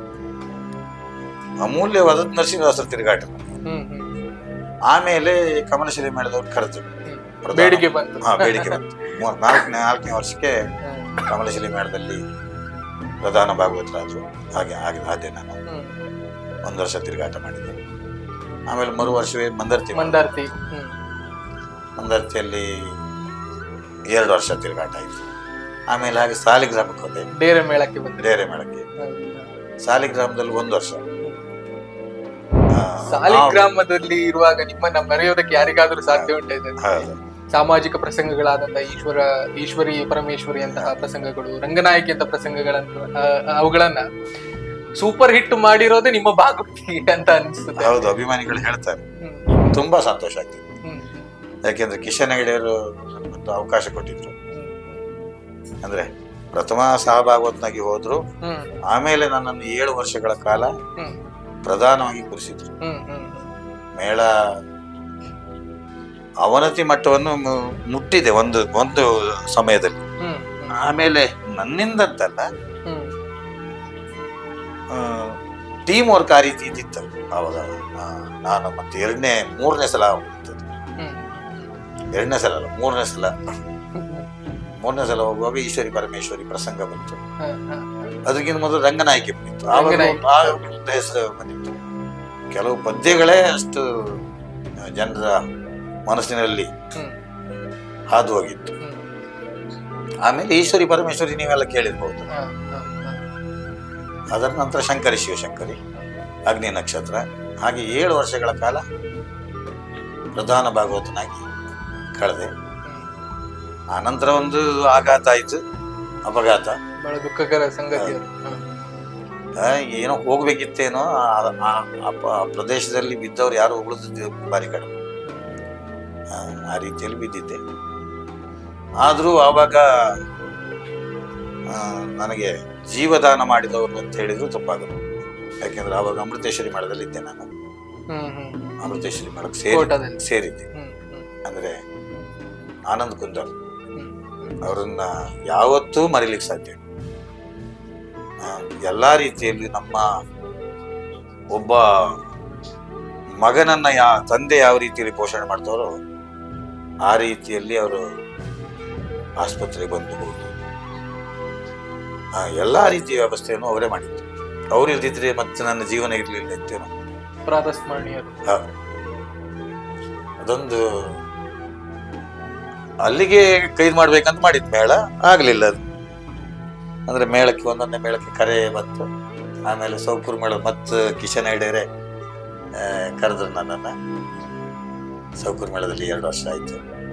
ಅಮೂಲ್ಯವಾದ ನರಸಿಂಹದಾಸರ ತಿರುಗಾಟ ಹ್ಮ್. ಹ್ಮ್. ಆಮೇಲೆ ಕಮಲಶ್ರೀ ಮೇಳದವ್ರು ಕರೆದ್ರು ಹ್ಮ್. ಪ್ರಧಾನ- ಬೇಡಿಕೆ ಬಂತು ಹಾ ಬೇಡಿಕೆ ಬಂತು ಮೂವತ್ತ್ ನಾಲ್ಕನೇ ನಾಲ್ಕನೇ ವರ್ಷಕ್ಕೆ ಹ್ಮ್. ಕಮಲಶ್ರೀ ಮೇಳದಲ್ಲಿ ಪ್ರಧಾನ ಭಾಗವತರಾದ್ರು ಹಾಗೆ ಹಾಗೆ ಅದೇ ನಾನು ಹ್ಮ್. ಒಂದು ವರ್ಷ ತಿರುಗಾಟ ಮಾಡಿದ್ದೆ ಆಮೇಲೆ ಮರು ವರ್ಷವೇ ಮಂದರ್ತಿ ಮಾಡಿದೆ. ಮಂದಾರ್ತಿ ಹ್ಮ್. ಮಂದರ್ತಿಯಲ್ಲಿ ಎರಡು ವರ್ಷ ತಿರುಗಾಟ ಆಯ್ತು ಆಮೇಲೆ ಹಾಗೆ ಸಾಲಿಗ್ರಾಮಕ್ಕೆ ಹೋದೆ ಡೇರೆ ಮೇಳಕ್ಕೆ ಬಂದ್ರೆ ಡೇರೆ ಮೇಳಕ್ಕೆ ಸಾಲಿಗ್ರಾಮದಲ್ಲಿ ಒಂದು ವರ್ಷ ಆ, ಸಾಲಿಗ್ರಾಮದಲ್ಲಿ ಇರುವಾಗ ನಿಮ್ಮನ್ನ ಮರೆಯೋದಕ್ಕೆ ಯಾರಿಗಾದ್ರೂ ಸಾಧ್ಯ ಉಂಟಾ ಇದೆ ಹೌದು. ಸಾಮಾಜಿಕ ಪ್ರಸಂಗಗಳಾದಂತಹ ಈಶ್ವರ ಈಶ್ವರಿ ಪರಮೇಶ್ವರಿ ಅಂತಹ ಪ್ರಸಂಗಗಳು ರಂಗನಾಯಕಿ ಅಂತ ಪ್ರಸಂಗಗಳಂತ ಆ, ಅವುಗಳನ್ನ ಸೂಪರ್ ಹಿಟ್ ಮಾಡಿರೋದೇ ನಿಮ್ಮ ಭಾಗವತಿ ಅಂತ ಅನಿಸುತ್ತೆ ಹೌದು ಅಭಿಮಾನಿಗಳು ಹೇಳ್ತಾರೆ ಹ್ಮ್. ತುಂಬಾ ಸಂತೋಷ ಆಗ್ತಿದೆ ಹ್ಮ್. ಯಾಕೆಂದ್ರೆ ಕಿಶನ್ ಹೆಗಡೆಯವರು ನನಗೊಂದು ಅವಕಾಶ ಕೊಟ್ಟಿದ್ರು ಅಂದ್ರೆ ಪ್ರಥಮ ಸಹಭಾಗವತ್ನಾಗಿ ಹೋದ್ರು ಹ್ಮ್. ಆಮೇಲೆ ನನ್ನನ್ನು ಏಳು ವರ್ಷಗಳ ಕಾಲ ಹ್ಮ್. ಪ್ರಧಾನವಾಗಿ ಕುರಿಸಿದ್ರು ಹ್ಮ್. ಹ್ಮ್. ಮೇಳ ಅವನತಿ ಮಟ್ಟವನ್ನು ಮು- ಮುಟ್ಟಿದೆ ಒಂದು ಒಂದು ಸಮಯದಲ್ಲಿ ಹ್ಮ್. ಆಮೇಲೆ ನನ್ನಿಂದಂತಲ್ಲ ಹ್ಮ್. ಟೀಮ್ ವರ್ಕ್ ಆ ರೀತಿ ಇದ್ದಿತ್ತು ಅವಾಗ ಆ, ನಾನು ಮತ್ತೆ ಎರಡನೇ ಮೂರನೇ ಸಲ ಹೋಗಿದ್ದದ್ದು. ಹ್ಮ್. ಎರಡನೇ ಸಲ ಅಲ್ಲ ಮೂರನೇ ಸಲ ಮೂರನೇ ಸಲ ಹೋಗುವಾಗ ಈಶ್ವರಿ ಪರಮೇಶ್ವರಿ ಪ್ರಸಂಗ ಬಂತು ಹ, ಹ, ಅದಕ್ಕಿಂತ ಮೊದಲು ರಂಗನಾಯಕಿ ಬಂದಿತ್ತು ಆವಾಗ ರಂಗನಾಯಕಿ. ಆ ಒಂದು ಹೆಸರು ಬಂದಿತ್ತು ಕೆಲವು ಪದ್ಯಗಳೇ ಅಷ್ಟು ಜನರ ಮನಸ್ಸಿನಲ್ಲಿ ಹ್ಮ್. ಹಾದು ಹೋಗಿತ್ತು ಹ್ಮ್. ಆಮೇಲೆ ಈಶ್ವರಿ ಪರಮೇಶ್ವರಿ ನೀವೆಲ್ಲ ಕೇಳಿರ್ಬಹುದು ಹ, ಹ, ಹ. ಅದರ ನಂತರ ಶಂಕರಿ ಶಿವಶಂಕರಿ ಅಗ್ನಿ ನಕ್ಷತ್ರ ಹಾಗೆ ಏಳು ವರ್ಷಗಳ ಕಾಲ ಪ್ರಧಾನ ಭಾಗವತನಾಗಿ ಕಳೆದೆ ಹ್ಮ್. ಆನಂತರ ಒಂದು ಆಘಾತ ಆಯ್ತು ಅಪಘಾತ ಬಹಳ ದುಃಖಕರ ಸಂಗತಿ ಅದು. ಹ. ಆ, ಏನೋ ಹೋಗ್ಬೇಕಿತ್ತೇನೋ ಆ- ಆ- ಆ ಪ- ಆ ಪ್ರದೇಶದಲ್ಲಿ ಬಿದ್ದವ್ರು ಯಾರು ಉಳಿದಿದ್ದು ಬಾರಿ ಕಡಿಮೆ ಆ, ಆ ರೀತಿಯಲ್ಲಿ ಬಿದ್ದಿದ್ದೆ ಆದರೂ ಆವಾಗ ಆ, ನನಗೆ ಜೀವದಾನ ಮಾಡಿದವರು ಅಂತ ಹೇಳಿದ್ರು ತಪ್ಪಾಗದು ಯಾಕೆಂದ್ರೆ ಆವಾಗ ಅಮೃತೇಶ್ವರಿ ಮೇಳದಲ್ಲಿ ಇದ್ದೆ ನಾನು ಹ್ಮ್. ಹ್ಮ್. ಅಮೃತೇಶ್ವರಿ ಮೇಳಕ್ಕೆ ಸೇರಿ ಕೋಟದಲ್ಲಿ. ಸೇರಿದ್ದೆ ಹ್ಮ್. ಹ್ಮ್. ಅಂದ್ರೆ ಆನಂದ್ ಕುಂದರ್ ಹ್ಮ್. ಅವರನ್ನ ಯಾವತ್ತೂ ಮರಿಲಿಕ್ಕೆ ಸಾಧ್ಯ ಇಲ್ಲ. ಆ, ಎಲ್ಲಾ ರೀತಿಯಲ್ಲಿ ನಮ್ಮ ಒಬ್ಬ ಮಗನನ್ನ ಯಾ ತಂದೆ ಯಾವ ರೀತಿಯಲ್ಲಿ ಪೋಷಣೆ ಮಾಡ್ತಾರೋ ಆ ರೀತಿಯಲ್ಲಿ ಅವರು ಆಸ್ಪತ್ರೆಗೆ ಬಂದು ಹೋಗಿ ಆ, ಎಲ್ಲಾ ರೀತಿಯ ವ್ಯವಸ್ಥೆಯನ್ನು ಅವರೇ ಮಾಡಿದ್ರು ಅವ್ರು ಇಲ್ದಿದ್ರೆ ಮತ್ತೆ ನನ್ನ ಜೀವನ ಇರ್ಲಿಲ್ಲ ಅಂತೇನೋ ಪ್ರಾತಸ್ಮರಣೀಯರು ಹ. ಅದೊಂದು ಅಲ್ಲಿಗೆ ಕೈದು ಮಾಡ್ಬೇಕಂತ ಮಾಡಿದ್ ಮೇಳ ಆಗ್ಲಿಲ್ಲ ಅದು ಅಂದ್ರೆ ಮೇಳಕ್ಕೆ ಒಂದೊಂದೇ ಮೇಳಕ್ಕೆ ಕರೆ ಬಂತು ಆಮೇಲೆ ಸೌಕೂರು ಮೇಳ ಮತ್ತು ಕಿಶನ್ ಹೆಗಡೆರೆ ಕರೆದ್ರು ನನ್ನನ್ನ ಸೌಕೂರು ಮೇಳದಲ್ಲಿ ಎರಡು ವರ್ಷ ಆಯ್ತು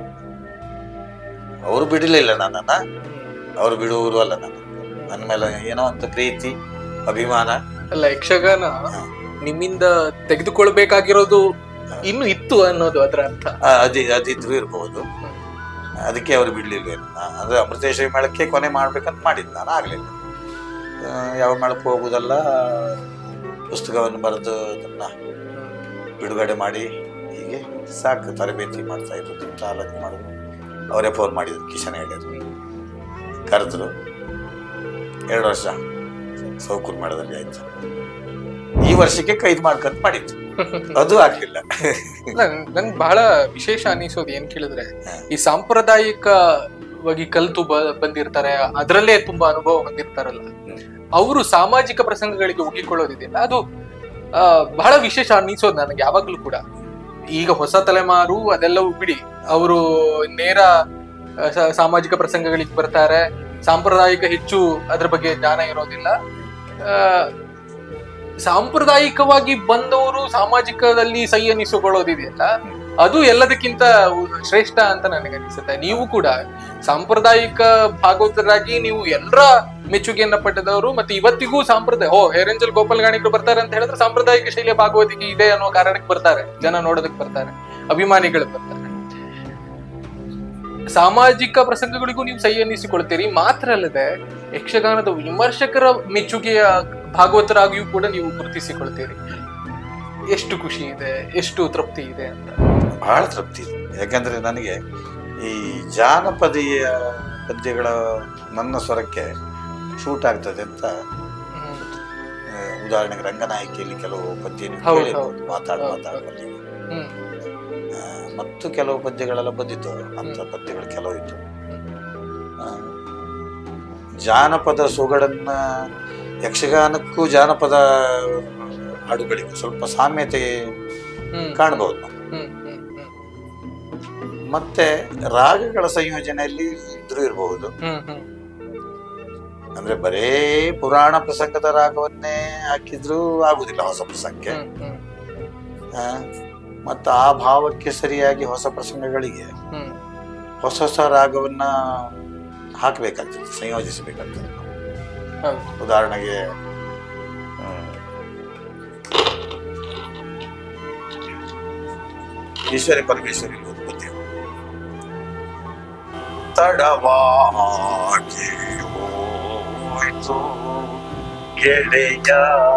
ಅವರು ಬಿಡಲಿಲ್ಲ ನನ್ನನ್ನ ಅವರು ಬಿಡುವರು ಅಲ್ಲ ನನ್ನ ನನ್ನ ಮೇಲೆ ಏನೋ ಅಂತ ಪ್ರೀತಿ ಅಭಿಮಾನ ಅಲ್ಲ ಯಕ್ಷಗಾನ ಹ. ನಿಮ್ಮಿಂದ ತೆಗೆದುಕೊಳ್ಬೇಕಾಗಿರೋದು ಇನ್ನು ಇತ್ತು ಅನ್ನೋದು ಅದರ ಅರ್ಥ ಆ, ಅದಿ ಅದಿದ್ರು ಇರಬಹುದು ಅದಕ್ಕೆ ಅವ್ರು ಬಿಡ್ಲಿಲ್ಲ ಅಂದ್ರೆ ಅಮೃತೇಶ್ವರಿ ಮೇಳಕ್ಕೆ ಕೊನೆ ಮಾಡ್ಬೇಕಂತ ಮಾಡಿದ್ ನಾನು ಆಗ್ಲಿಲ್ಲ ಆ, ಯಾವ ಮೇಳಕ್ಕೆ ಹೋಗುದಲ್ಲ ಪುಸ್ತಕವನ್ನು ಬರೆದು ಅದನ್ನ ಬಿಡುಗಡೆ ಮಾಡಿ ಹೀಗೆ ಸಾಕು ತರಬೇತಿ ಮಾಡ್ತಾ ಇರೋದು ಚಾಲನೆ ಮಾಡೋದು ಅವರೇ ಫೋನ್ ಮಾಡಿದ್ರು ಕಿಶನ್ ಹೇಳಿದ್ರು ಕರೆದ್ರು ಎರಡು ವರ್ಷ ಸೌಕೂರು ಮೇಳದಲ್ಲಿ ಆಯ್ತು ಈ ವರ್ಷಕ್ಕೆ ಕೈದು ಮಾಡ್ಕೊಂತ ಮಾಡಿತ್ತು ಅದು ಆಗ್ಲಿಲ್ಲ ನನ್ ಬಹಳ ವಿಶೇಷ ಅನಿಸೋದು ಏನ್ ಕೇಳಿದ್ರೆ ಈ ಸಾಂಪ್ರದಾಯಿಕವಾಗಿ ಕಲ್ತು ಬ- ಬಂದಿರ್ತಾರೆ ಅದರಲ್ಲೇ ತುಂಬಾ ಅನುಭವ ಹೊಂದಿರ್ತಾರಲ್ಲ ಅವರು ಸಾಮಾಜಿಕ ಪ್ರಸಂಗಗಳಿಗೆ ಒಗ್ಗಿಕೊಳ್ಳೋದಿದೆಯಲ್ಲ ಅದು ಆ, ಬಹಳ ವಿಶೇಷ ಅನ್ನಿಸೋದು ನನಗೆ ಯಾವಾಗ್ಲೂ ಕೂಡ ಈಗ ಹೊಸ ತಲೆಮಾರು ಅದೆಲ್ಲವೂ ಬಿಡಿ ಅವರು ನೇರ ಆ, ಸ- ಸಾಮಾಜಿಕ ಪ್ರಸಂಗಗಳಿಗೆ ಬರ್ತಾರೆ ಸಾಂಪ್ರದಾಯಿಕ ಹೆಚ್ಚು ಅದ್ರ ಬಗ್ಗೆ ಜ್ಞಾನ ಇರೋದಿಲ್ಲ ಆ, ಸಾಂಪ್ರದಾಯಿಕವಾಗಿ ಬಂದವರು ಸಾಮಾಜಿಕದಲ್ಲಿ ಸೈ ಅನ್ನಿಸಿಕೊಳ್ಳೋದಿದೆಯಲ್ಲ ಅದು ಎಲ್ಲದಕ್ಕಿಂತ ಉ- ಶ್ರೇಷ್ಠ ಅಂತ ನನಗೆ ಅನಿಸುತ್ತೆ ನೀವು ಕೂಡ ಸಾಂಪ್ರದಾಯಿಕ ಭಾಗವತರಾಗಿ ನೀವು ಎಲ್ಲರ ಮೆಚ್ಚುಗೆಯನ್ನ ಪಡೆದವರು ಮತ್ತೆ ಇವತ್ತಿಗೂ ಸಾಂಪ್ರದಾಯ ಓ ಹೇರಂಜಲ್ ಗೋಪಾಲ್ ಗಾಣಿಕರು ಬರ್ತಾರೆ ಅಂತ ಹೇಳಿದ್ರೆ ಸಾಂಪ್ರದಾಯಿಕ ಶೈಲಿಯ ಭಾಗವತಿಕೆ ಇದೆ ಅನ್ನೋ ಕಾರಣಕ್ಕೆ ಬರ್ತಾರೆ ಜನ ನೋಡೋದಕ್ಕೆ ಬರ್ತಾರೆ ಅಭಿಮಾನಿಗಳು ಬರ್ತಾರೆ ಸಾಮಾಜಿಕ ಪ್ರಸಂಗಗಳಿಗೂ ನೀವು ಸಹಿ ಅನ್ನಿಸಿಕೊಳ್ತೀರಿ ಮಾತ್ರ ಅಲ್ಲದೆ ಯಕ್ಷಗಾನದ ವಿಮರ್ಶಕರ ಮೆಚ್ಚುಗೆಯ ಭಾಗವತರಾಗಿಯೂ ಕೂಡ ನೀವು ಗುರುತಿಸಿಕೊಳ್ತೀರಿ ಎಷ್ಟು ಖುಷಿ ಇದೆ ಎಷ್ಟು ತೃಪ್ತಿ ಇದೆ ಅಂತ ಬಹಳ ತೃಪ್ತಿ ಇದೆ. ಯಾಕಂದ್ರೆ ನನಗೆ ಈ ಜಾನಪದೀಯ ಪದ್ಯಗಳ ನನ್ನ ಸ್ವರಕ್ಕೆ ಶೂಟ್ ಆಗ್ತದೆ ಅಂತ ಹ್ಮ್. ಆ, ಉದಾಹರಣೆಗೆ ರಂಗನಾಯಕಿಯಲ್ಲಿ ಕೆಲವು ಪದ್ಯ ನೀವು ಹೌದು, ಕೇಳಿರ್ಬೋದು, ಮಾತಾಡು ಹೌದು, ಮಾತಾಡು ಹೌದು. ಅಲ್ಲಿ. ಹ್ಮ್. ಆ, ಮತ್ತು ಕೆಲವು ಪದ್ಯಗಳೆಲ್ಲ ಬಂದಿತ್ತು ಅಂತ ಪದ್ಯಗಳು ಕೆಲವು ಇತ್ತು ಆ, ಜಾನಪದ ಸೊಗಡನ್ನ ಯಕ್ಷಗಾನಕ್ಕೂ ಜಾನಪದ ಹಾಡುಗಳಿಗೂ ಸ್ವಲ್ಪ ಸಾಮ್ಯತೆ ಹ್ಮ್. ಕಾಣಬಹುದು ನಾವು. ಹ್ಮ್. ಹ್ಮ್. ಹ್ಮ್. ಮತ್ತೆ ರಾಗಗಳ ಸಂಯೋಜನೆಯಲ್ಲಿ ಇದ್ರೂ ಇರಬಹುದು ಹ್ಮ್. ಹ್ಮ್. ಅಂದ್ರೆ ಬರೇ ಪುರಾಣ ಪ್ರಸಂಗದ ರಾಗವನ್ನೇ ಹಾಕಿದ್ರೂ ಆಗುದಿಲ್ಲ ಹೊಸ ಪ್ರಸಂಗಕ್ಕೆ ಹ್ಮ್. ಹ್ಮ್. ಆ, ಮತ್ತು ಆ ಭಾವಕ್ಕೆ ಸರಿಯಾಗಿ ಹೊಸ ಪ್ರಸಂಗಗಳಿಗೆ ಹ್ಮ್. ಹೊಸ ಹೊಸ ರಾಗವನ್ನ ಹಾಕಬೇಕಾಗ್ತದೆ ಸಂಯೋಜಿಸಬೇಕಾಗ್ತದೆ ಹೌದು. ಉದಾಹರಣೆಗೆ ಹ್ಮ್, ಈಶ್ವರಿ ಪರಮೇಶ್ವರಿ ಒಂದು ಪದ್ಯ ತಡವಾಗಿ ಹೋಯ್ತು ಗೆಳೆಯ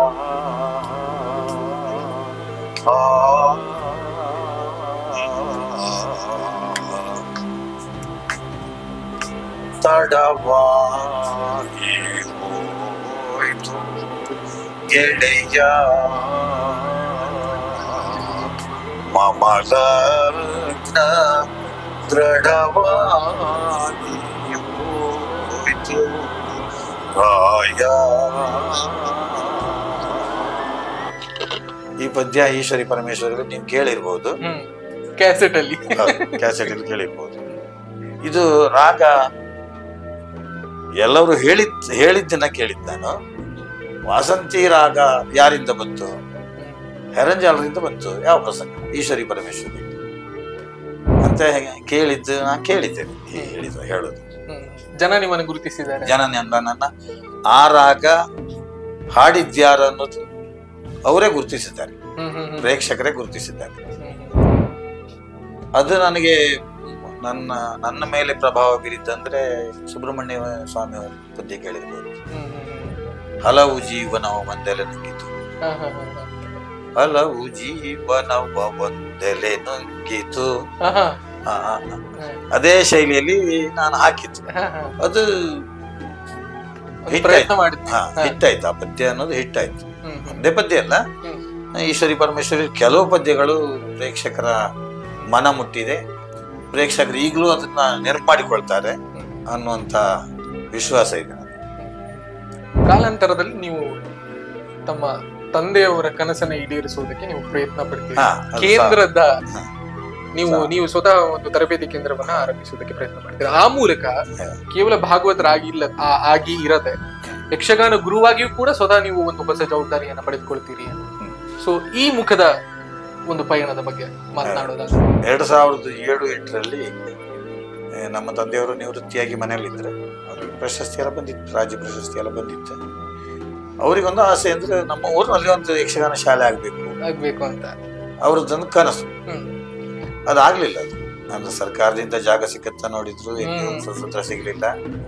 ಆ ತಡವಾಗಿ ಹೋಯ್ತು ಗೆಳೆಯ ಮಮಲಗ್ನ ದೃಢವಾಗಿ ಹೋಯ್ತು ರಾಯ ಈ ಪದ್ಯ ಈಶ್ವರಿ ಪರಮೇಶ್ವರಿ ನೀವು ಕೇಳಿರ್ಬೋದು ಹ್ಮ್. ಕ್ಯಾಸೆಟ್ ಅಲ್ಲಿ ಕ್ಯಾಸೆಟ್ ಅಲ್ಲಿ ಕೇಳಿರ್ಬೋದು ಇದು ರಾಗ ಎಲ್ಲರೂ ಹೇಳಿದ್ ಹೇಳಿದ್ದನ್ನ ಕೇಳಿದ್ ನಾನು ವಾಸಂತಿ ರಾಗ ಯಾರಿಂದ ಬಂತು ಹೆರಂಜಾಲರಿಂದ ಬಂತು ಯಾವ ಪ್ರಸಂಗ ಈಶ್ವರಿ ಪರಮೇಶ್ವರಿ ಅಂತ ಕೇಳಿದ್ದು ನಾನು ಕೇಳಿದ್ದೇನೆ ಈ ಹೇಳಿದ್ದು ಹೇಳೋದು ಹ್ಮ್. ಜನ ನಿಮ್ಮನ್ನು ಗುರುತಿಸಿದ್ದಾರೆ ಜನ ನನ್ನನ್ನ ಆ ರಾಗ ಹಾಡಿದ್ಯಾರು ಅನ್ನೋದು ಅವರೇ ಗುರುತಿಸಿದ್ದಾರೆ ಹ್ಮ್. ಹ್ಮ್. ಹ್ಮ್. ಪ್ರೇಕ್ಷಕರೇ ಗುರುತಿಸಿದ್ದಾರೆ ಹ್ಮ್. ಅದು ನನಗೆ ನನ್ನ ನನ್ನ ಮೇಲೆ ಪ್ರಭಾವ ಬೀರಿದ್ದಂದ್ರೆ ಸುಬ್ರಹ್ಮಣ್ಯ ಸ್ವಾಮಿ ಅವರ ಪದ್ಯ ಕೇಳಿರ್ಬೋದು ಹ್ಮ್. ಹ್ಮ್. ಹ್ಮ್. ಹಲವು ಜೀವನವ ಒಂದೆಲೆ ನುಂಗಿತು ಹಾ, ಹಾ, ಹಾ, ಹಾ. ಹಲವು ಜೀವನವ ಒಂದೆಲೆ ನುಂಗಿತು ಹಾ, ಹಾ. ಆ, ಆ, ಆ. ಅದೇ ಶೈಲಿಯಲ್ಲಿ ನಾನು ಹಾಕಿದ್ದು ಹಾ, ಹಾ. ಅದು ಒಂದು ಹಿಟ್ ಪ್ರಯತ್ನ ಆಯ್ತು. ಮಾಡಿದ್ದೆ ಹಾ ಹಾ. ಹಿಟ್ ಆಯ್ತು ಆ ಪದ್ಯ ಅನ್ನೋದು ಹಿಟ್ ಆಯ್ತು ಹ್ಮ್. ಹ್ಮ್. ಒಂದೇ ಪದ್ಯ ಅಲ್ಲ ಹ್ಮ್. ಈಶ್ವರಿ ಪರಮೇಶ್ವರಿ ಕೆಲವು ಪದ್ಯಗಳು ಪ್ರೇಕ್ಷಕರ ಮನ ಮುಟ್ಟಿದೆ ಪ್ರೇಕ್ಷಕರು ಈಗಲೂ ಅದನ್ನ ನೆನಪು ಮಾಡಿಕೊಳ್ತಾರೆ ಅನ್ನುವಂತ ವಿಶ್ವಾಸ ಇದೆ ನನಗೆ. ಕಾಲಾಂತರದಲ್ಲಿ ನೀವು ತಮ್ಮ ತಂದೆಯವರ ಕನಸನ್ನ ಈಡೇರಿಸುವುದಕ್ಕೆ ನೀವು ಪ್ರಯತ್ನ ಪಡ್ತೀರಿ ಹಾ, ಅದು ಕೇಂದ್ರದ ಹಾ. ನೀವು ನೀವು ಸ್ವತಃ ಒಂದು ತರಬೇತಿ ಕೇಂದ್ರವನ್ನ ಆರಂಭಿಸುವುದಕ್ಕೆ ಪ್ರಯತ್ನ ಮಾಡ್ತೀರಾ ಆ ಮೂಲಕ ಹಾ. ಕೇವಲ ಭಾಗವತರಾಗಿಲ್ಲ ಆ- ಆಗಿ ಇರದೆ ಯಕ್ಷಗಾನ ಗುರುವಾಗಿಯೂ ಕೂಡ ಸ್ವತಃ ನೀವು ಒಂದು ಹೊಸ ಜವಾಬ್ದಾರಿಯನ್ನ ಪಡೆದುಕೊಳ್ತೀರಿ ಸೊ ಈ ಮುಖದ ಒಂದು ಪಯಣದ ಬಗ್ಗೆ ಮಾತನಾಡೋದಾಗ ಎರಡು ಸಾವಿರದ ಏಳು ಎಂಟರಲ್ಲಿ ಏ, ನಮ್ಮ ತಂದೆಯವರು ನಿವೃತ್ತಿಯಾಗಿ ಮನೆಯಲ್ಲಿದ್ದರು ಅವ್ರಿಗೆ ಪ್ರಶಸ್ತಿ ಎಲ್ಲ ಬಂದಿತ್ತು ರಾಜ್ಯ ಪ್ರಶಸ್ತಿ ಎಲ್ಲ ಬಂದಿತ್ತು ಅವರಿಗೊಂದು ಆಸೆ ಅಂದ್ರೆ ನಮ್ಮ ಊರಿನಲ್ಲಿ ಒಂದು ಯಕ್ಷಗಾನ ಶಾಲೆ ಆಗಬೇಕು ಆಗ್ಬೇಕು ಅಂತ ಅವ್ರದ್ದೊಂದು ಕನಸು ಹ್ಮ್ ಅದಾಗ್ಲಿಲ್ಲ ಅದು ನಾನು ಸರ್ಕಾರದಿಂದ ಜಾಗ ಸಿಕ್ಕತ್ತ ನೋಡಿದ್ರು ಎಲ್ಲಿಯೂ ಹ್ಮ್. ಸ್ವತಂತ್ರ ಸಿಗಲಿಲ್ಲ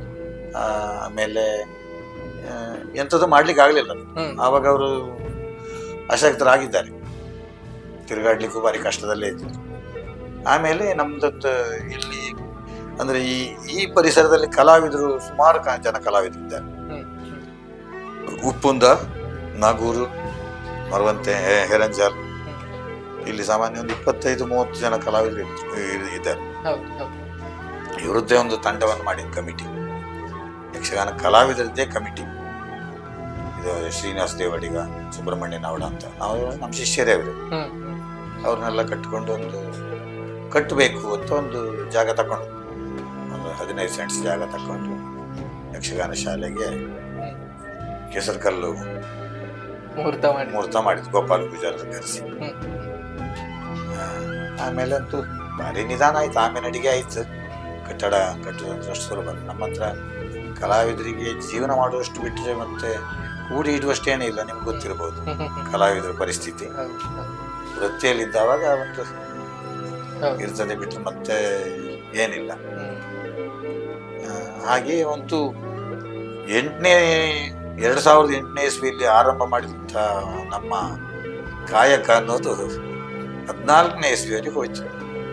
ಆಮೇಲೆ ಆ, ಎಂಥದ್ದು ಮಾಡ್ಲಿಕ್ಕೆ ಆಗ್ಲಿಲ್ಲ ಹ್ಮ್ ಆವಾಗ ಅವರು ಅಶಕ್ತರಾಗಿದ್ದಾರೆ ತಿರುಗಾಡ್ಲಿಕ್ಕೂ ಭಾರಿ ಕಷ್ಟದಲ್ಲೇ ಇದ್ದರು ಆಮೇಲೆ ನಮ್ದೊಂದು ಇಲ್ಲಿ ಅಂದ್ರೆ ಈ ಈ ಪರಿಸರದಲ್ಲಿ ಕಲಾವಿದರು ಸುಮಾರು ಕ- ಜನ ಕಲಾವಿದರು ಇದ್ದಾರೆ ಹ್ಮ್ ಉಪ್ಪುಂದ ನಾಗೂರು ಮರವಂತೆ ಹೆ- ಹೆರಂಜಾಲ್ ಇಲ್ಲಿ ಸಾಮಾನ್ಯ ಒಂದು ಇಪ್ಪತ್ತೈದು ಮೂವತ್ತು ಜನ ಕಲಾವಿದರು ಇರ್- ಇರ್- ಇದ್ದಾರೆ ಹೌದು ಹೌದು ಇವರದ್ದೇ ಒಂದು ತಂಡವನ್ನು ಮಾಡಿದ ಕಮಿಟಿ ಯಕ್ಷಗಾನ ಕಲಾವಿದರದ್ದೇ ಕಮಿಟಿ ಇದು ಶ್ರೀನಿವಾಸ ದೇವಡಿಗ ಸುಬ್ರಹ್ಮಣ್ಯ ನಾವಡ ಅಂತ ನಾವು ನಮ್ಮ ಶಿಷ್ಯರೇ ಅವರು ಹ್ಮ್ ಅವ್ರನ್ನೆಲ್ಲ ಕಟ್ಕೊಂಡು ಒಂದು ಕಟ್ಟಬೇಕು ಅಂತ ಒಂದು ಜಾಗ ತಗೊಂಡು ಒಂದು ಹದಿನೈದು ಸೆಂಟ್ಸ್ ಜಾಗ ತಗೊಂಡು ಯಕ್ಷಗಾನ ಶಾಲೆಗೆ ಹ್ಮ್. ಕೆಸರು ಕಲ್ಲು ಮುಹೂರ್ತ ಮಾಡಿ ಮುಹೂರ್ತ ಮಾಡಿದ್ದು ಗೋಪಾಲ ಪೂಜಾರ ಕರೆಸಿ ಹ್ಮ್ ಆಮೇಲೆ ಅಂತೂ ಭಾರಿ ನಿಧಾನ ಆಯ್ತು ಆಮೇಲೆ ಅಡಿಗೆ ಆಯ್ತು ಕಟ್ಟಡ ಕಟ್ಟುವಂತ ಅಷ್ಟು ಸುಲಭ ಅಲ್ಲ. ನಮ್ಮ ಹತ್ರ ಕಲಾವಿದರಿಗೆ ಜೀವನ ಮಾಡುವಷ್ಟು ಬಿಟ್ಟರೆ ಮತ್ತೆ ಕೂಡಿ ಇಡುವಷ್ಟೇನೇ ಇಲ್ಲ ನಿಮ್ಗೆ ಗೊತ್ತಿರ್ಬೋದು ಹ್ಮ್ ಹ್ಮ್ ಹ್ಮ್. ಕಲಾವಿದರ ಪರಿಸ್ಥಿತಿ ಹೌದು, ಹೌದು. ವೃತ್ತಿಯಲ್ಲಿದ್ದಾವಾಗ ಒಂದು ಹೌದು. ಇರ್ತದೆ ಬಿಟ್ಟರೆ ಮತ್ತೆ ಏನಿಲ್ಲ ಹ್ಮ್. ಆ, ಹಾಗೆ ಒಂದು ಎಂಟನೇ ಎರಡು ಸಾವಿರದ ಎಂಟನೇ ಇಸ್ವಿಯಲ್ಲಿ ಆರಂಭ ಮಾಡಿದಂಥ ನಮ್ಮ ಕಾಯಕ ಅನ್ನೋದು ಹದಿನಾಲ್ಕನೇ ಇಸ್ವಿಯಲ್ಲಿ ಹೋಯ್ತು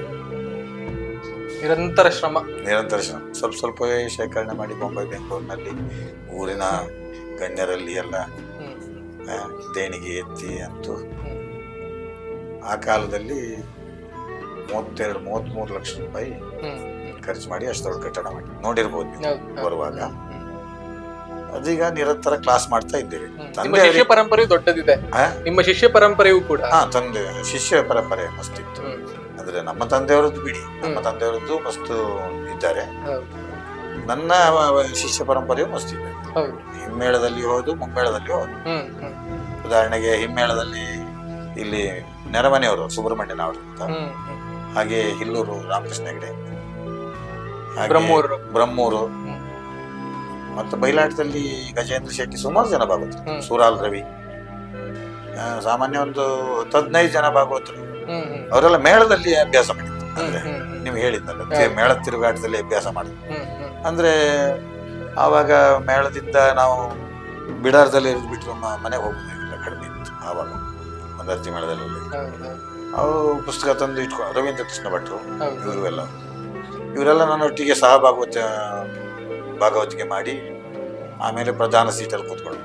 ನಿರಂತರ ಶ್ರಮ ನಿರಂತರ ಶ್ರಮ. ಸ್ವಲ್ಪ ಸ್ವಲ್ಪವೇ ಶೇಖರಣೆ ಮಾಡಿ ಬೊಂಬೈ ಬೆಂಗಳೂರಿನಲ್ಲಿ ಊರಿನ ಗಣ್ಯರಲ್ಲಿ ಎಲ್ಲ ಹ್ಮ್ ಆ, ದೇಣಿಗೆ ಎತ್ತಿ ಅಂತೂ ಹ್ಮ್. ಆ ಕಾಲದಲ್ಲಿ ಮೂವತ್ತೆರಡು ಮೂವತ್ತ್ಮೂರು ಲಕ್ಷ ರೂಪಾಯಿ ಹ್ಮ್ ಖರ್ಚು ಮಾಡಿ ಅಷ್ಟು ದೊಡ್ಡ ಕಟ್ಟಡ ಮಾಡಿ ನೋಡಿರ್ಬೋದು ನೀವು ಹೌದು, ಹೌದು. ಬರುವಾಗ ಹ್ಮ್. ಅದೀಗ ನಿರಂತರ ಕ್ಲಾಸ್ ಮಾಡ್ತಾ ಇದ್ದೇವೆ ಹ್ಮ್. ನಿಮ್ಮ ತಂದೆ ಶಿಷ್ಯ ಪರಂಪರೆಯು ದೊಡ್ಡದಿದೆ ಆ? ನಿಮ್ಮ ಶಿಷ್ಯ ಪರಂಪರೆಯೂ ಕೂಡ ಹಾ ತಂದೆ ಶಿಷ್ಯ ಪರಂಪರೆ ಮಸ್ತಿತ್ತು ಹ್ಮ್. ಅಂದ್ರೆ ನಮ್ಮ ತಂದೆಯವರದ್ದು ಬಿಡಿ ನಮ್ಮ ಹ್ಮ್. ತಂದೆಯವರದ್ದು ಮಸ್ತು ಇದ್ದಾರೆ ಹೌದು ನನ್ನ ಶಿಷ್ಯ ಪರಂಪರೆಯು ಮಸ್ತಿದೆ ಹೌದು ಹಿಮ್ಮೇಳದಲ್ಲಿ ಹೋದು ಮುಮ್ಮೇಳದಲ್ಲಿ ಹೋದು ಹ್ಮ್ ಹ್ಮ್ ಉದಾಹರಣೆಗೆ ಹಿಮ್ಮೇಳದಲ್ಲಿ ಇಲ್ಲಿ ನೆರಮನೆಯವರು ಸುಬ್ರಹ್ಮಣ್ಯ ನಾವ್ರು ಅಂತ ಹ್ಮ್ ಹ್ಮ್. ಹಾಗೆ ಹಿಲ್ಲೂರು ರಾಮಕೃಷ್ಣ ಹೆಗಡೆ ಹಾಗೆ ಬ್ರಹ್ಮೂರು ಬ್ರಹ್ಮೂರು ಹ್ಮ್. ಮತ್ತು ಬಯಲಾಟದಲ್ಲಿ ಗಜೇಂದ್ರ ಶೆಟ್ಟಿ ಸುಮಾರು ಜನ ಭಾಗವತರು ಹ್ಮ್. ಸೂರಾಲ್ ರವಿ ಆ, ಸಾಮಾನ್ಯ ಒಂದು ಹತ್ತು ಹದಿನೈದು ಜನ ಭಾಗವತರು ಹ್ಮ್ ಹ್ಮ್ ಅವರೆಲ್ಲ ಮೇಳದಲ್ಲಿ ಅಭ್ಯಾಸ ಮಾಡಿದ್ರು ಹ್ಮ್ ಅಂದ್ರೆ ಹ್ಮ್ ಹ್ಮ್. ನೀವು ಹೇಳಿದ್ದಲ್ಲ ಹೌದು. ಮೇಳ ತಿರುಗಾಟದಲ್ಲಿ ಅಭ್ಯಾಸ ಮಾಡಿದ್ರು ಹ್ಮ್ ಹ್ಮ್. ಅಂದ್ರೆ ಆವಾಗ ಮೇಳದಿಂದ ನಾವು ಬಿಡಾರದಲ್ಲಿ ಇರೋದು ಬಿಟ್ಟು ನಮ್ಮ ಮನೆಗೆ ಹೋಗೋದಿಲ್ಲ ಕಡಿಮೆ ಇತ್ತು ಆವಾಗ ಮಂದಾರ್ತಿ ಮೇಳದಲ್ಲಿ ಹೌದು, ಹೌದು. ಅವರು ಪುಸ್ತಕ ತಂದು ಇಟ್ಕೊಂಡು ರವೀಂದ್ರ ಕೃಷ್ಣ ಭಟ್ರು ಹೌದು. ಇವರು ಎಲ್ಲ ಇವರೆಲ್ಲ ನನ್ನೊಟ್ಟಿಗೆ ಸಹ ಭಾಗವತ ಭಾಗವತಿಗೆ ಮಾಡಿ ಆಮೇಲೆ ಪ್ರಧಾನ ಸೀಟಲ್ಲಿ ಕೂತ್ಕೊಂಡು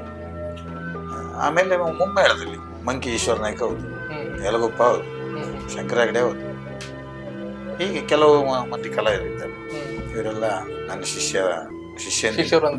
ಆಮೇಲೆ ಮುಮ್ಮೇಳದಲ್ಲಿ ಮಂಕಿ ಈಶ್ವರ ನಾಯ್ಕ ಹೌದು ಹ್ಮ್ ಯಲಗೊಪ್ಪ ಹೌದು ಹ್ಮ್ ಶಂಕರ ಹೆಗಡೆ ಹೌದು ಹೀಗೆ ಕೆಲವು ಮ- ಮಂದಿ ಕಲಾವಿದರಿದ್ದಾರೆ ಹ್ಮ್. ಇವರೆಲ್ಲ ನನ್ನ ಶಿಷ್ಯ ಶಿಷ್ಯಂದಿ ಶಿಷ್ಯವೃಂದ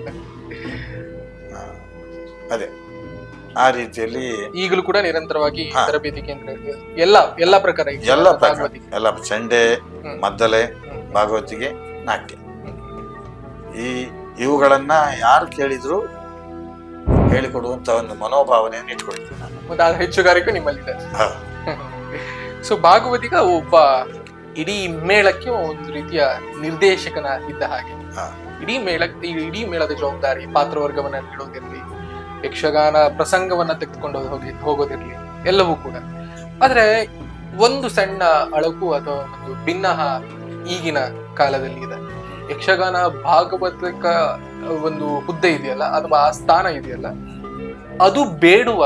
ಆ, ಅದೇ ಆ ರೀತಿಯಲ್ಲಿ ಈಗಲೂ ಕೂಡ ನಿರಂತರವಾಗಿ ಹಾ. ತರಬೇತಿ ಕೇಂದ್ರ ಎಲ್ಲ ಎಲ್ಲ ಪ್ರಕಾರ ಇದೆ. ಎಲ್ಲ ಪ್ರಕಾರ ಭಾಗವತಿಕೆ. ಎಲ್ಲ ಚಂಡೆ ಹ್ಮ್. ಮದ್ದಲೆ ಹ್ಮ್. ಭಾಗವತಿಗೆ ನಾಟ್ಯ ಹ್ಮ್. ಈ ಇವುಗಳನ್ನ ಯಾರು ಕೇಳಿದ್ರು ಹೇಳಿಕೊಡುವಂತ ಒಂದು ಮನೋಭಾವನೆಯನ್ನು ಇಟ್ಕೊಳ್ತೀನಿ ನಾನು ಮತ್ತೆ ಆ ಹೆಚ್ಚುಗಾರಿಕೆ ನಿಮ್ಮಲ್ಲಿದೆ ಹಾ. ಸೊ ಭಾಗವತಿಗ ಒಬ್ಬ ಇಡೀ ಮೇಳಕ್ಕೆ ಒಂದು ರೀತಿಯ ನಿರ್ದೇಶಕನ ಇದ್ದ ಹಾಗೆ ಹಾ. ಇಡೀ ಮೇಳ ಈ ಇಡೀ ಮೇಳದ ಜವಾಬ್ದಾರಿ ಪಾತ್ರವರ್ಗವನ್ನ ನೀಡೋದಿರ್ಲಿ ಯಕ್ಷಗಾನ ಪ್ರಸಂಗವನ್ನ ತೆಗೆದುಕೊಂಡು ಹೋಗಿ ಹೋಗೋದಿರ್ಲಿ ಎಲ್ಲವೂ ಕೂಡ ಆದ್ರೆ ಒಂದು ಸಣ್ಣ ಅಳಕು ಅಥವಾ ಒಂದು ಭಿನ್ನಹ ಈಗಿನ ಕಾಲದಲ್ಲಿ ಇದೆ ಯಕ್ಷಗಾನ ಭಾಗವತಿಕ ಒಂದು ಹುದ್ದೆ ಇದೆಯಲ್ಲ ಅಥವಾ ಆ ಸ್ಥಾನ ಇದೆಯಲ್ಲ ಅದು ಬೇಡುವ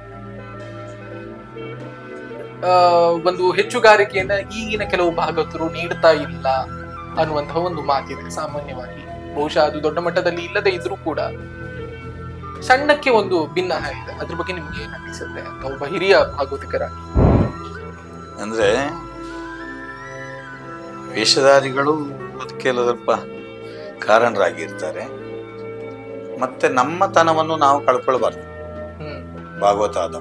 ಆ, ಒಂದು ಹೆಚ್ಚುಗಾರಿಕೆಯನ್ನ ಈಗಿನ ಕೆಲವು ಭಾಗವತರು ನೀಡ್ತಾ ಇಲ್ಲ ಅನ್ನುವಂತಹ ಒಂದು ಮಾತಿದೆ ಸಾಮಾನ್ಯವಾಗಿ ಬಹುಶಃ ಅದು ದೊಡ್ಡ ಮಟ್ಟದಲ್ಲಿ ಇಲ್ಲದೆ ಇದ್ರೂ ಕೂಡ ಸಣ್ಣಕ್ಕೆ ಒಂದು ಭಿನ್ನಹ ಇದೆ ಅದ್ರ ಬಗ್ಗೆ ನಿಮ್ಗೆ ಏನ್ ಅನಿಸುತ್ತೆ ಅಂತ ಒಬ್ಬ ಹಿರಿಯ ಭಾಗವತಿಕರಾಗಿ ಅಂದ್ರೆ ವೇಷಧಾರಿಗಳು ಅದಕ್ಕೆಲ್ಲ ಸ್ವಲ್ಪ ಕಾರಣರಾಗಿರ್ತಾರೆ ಮತ್ತೆ ನಮ್ಮತನವನ್ನು ನಾವು ಕಳ್ಕೊಳ್ಬಾರ್ದು ಹ್ಮ್ ಭಾಗವತ ಆದ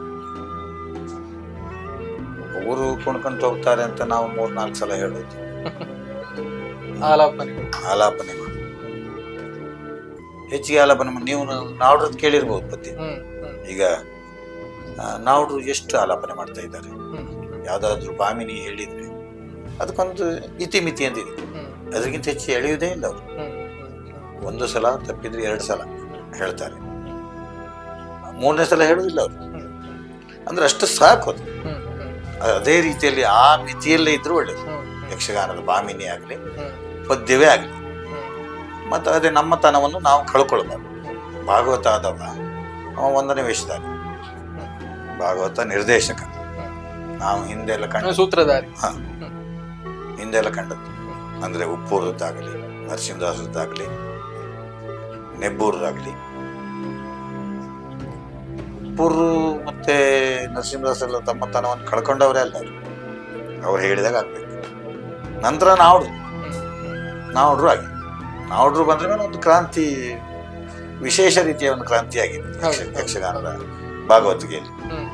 ಅವರು ಕುಣ್ಕೊಂತ ಹೋಗ್ತಾರೆ ಅಂತ ನಾವು ಮೂರ್ನಾಲ್ಕು ಸಲ ಹೇಳೋದು ಆಲಾಪನೆಗಳು ಆಲಾಪನೆಗಳು ಹೆಚ್ಚಿಗೆ ಆಲಾಪನೆ ಮಾಡಿ- ನೀವು ನಾವ್ರದ್ದು ಕೇಳಿರ್ಬೋದು ಪದ್ಯ ಹ್ಮ್ ಹ್ಮ್ ಈಗ ಆ, ನಾವ್ರು ಎಷ್ಟು ಆಲಾಪನೆ ಮಾಡ್ತಾ ಇದ್ದಾರೆ ಹ್ಮ್ ಯಾವ್ದಾದ್ರು ಬಾಮಿನಿ ಹೇಳಿದ್ರೆ ಅದಕ್ಕೊಂದು ಇತಿಮಿತಿ ಅಂತಿದೆ ಹ್ಮ್ ಅದಕ್ಕಿಂತ ಹೆಚ್ಚು ಎಳೆಯುವುದೇ ಇಲ್ಲ ಅವರು ಹ್ಮ್ ಹ್ಮ್ ಒಂದು ಸಲ ತಪ್ಪಿದ್ರೆ ಎರಡು ಸಲ ಹೇಳ್ತಾರೆ ಮೂರನೇ ಸಲ ಹೇಳುವುದಿಲ್ಲ ಅವರು ಹ್ಮ್ ಅಂದ್ರೆ ಅಷ್ಟು ಸಾಕು ಅದು ಹ್ಮ್ ಹ್ಮ್ ಅದೇ ರೀತಿಯಲ್ಲಿ ಆ ಮಿತಿಯಲ್ಲೇ ಇದ್ರೂ ಒಳ್ಳೇದು ಹ್ಮ್ ಯಕ್ಷಗಾನದ ಬಾಮಿನಿ ಆಗಲಿ ಹ್ಮ್ ಪದ್ಯವೇ ಆಗಲಿ ಹ್ಮ್ ಮತ್ತು ಅದೇ ನಮ್ಮತನವನ್ನು ನಾವು ಕಳ್ಕೊಳ್ಬಾರ್ದು ಭಾಗವತ ಆದವ ಅವ ಒಂದನೇ ವೇಷಧಾರಿ ಭಾಗವತ ನಿರ್ದೇಶಕ ನಾವು ಹಿಂದೆಲ್ಲ ಕಂಡ ಹ್ಮ್. ಸೂತ್ರಧಾರಿ ಹಾ ಹಿಂದೆಲ್ಲ ಕಂಡದ್ದು ಅಂದ್ರೆ ಉಪ್ಪೂರದ್ದಾಗಲಿ ನರಸಿಂಹದಾಸರದ್ದಾಗಲಿ ನೆಬ್ಬೂರದಾಗಲಿ ಉಪ್ಪೂರು ಮತ್ತೆ ನರಸಿಂಹದಾಸರೆಲ್ಲ ತಮ್ಮತನವನ್ನು ಕಳ್ಕೊಂಡವರೇ ಅಲ್ಲ ಅವರು ಅವ್ರು ಹೇಳಿದಾಗ ಆಗ್ಬೇಕು ನಂತರ ನಾವ್ರು ನಾವ್ರು ಆಗಿ ನಾವ್ರು ಬಂದ್ರೆ ಮೇಲೆ ಒಂದು ಕ್ರಾಂತಿ ವಿಶೇಷ ರೀತಿಯ ಒಂದು ಕ್ರಾಂತಿಯಾಗಿದೆ ಯಕ್ಷ- ಹೌದು. ಯಕ್ಷಗಾನದ ಭಾಗವತಿಗೆಯಲ್ಲಿ ಹ್ಮ್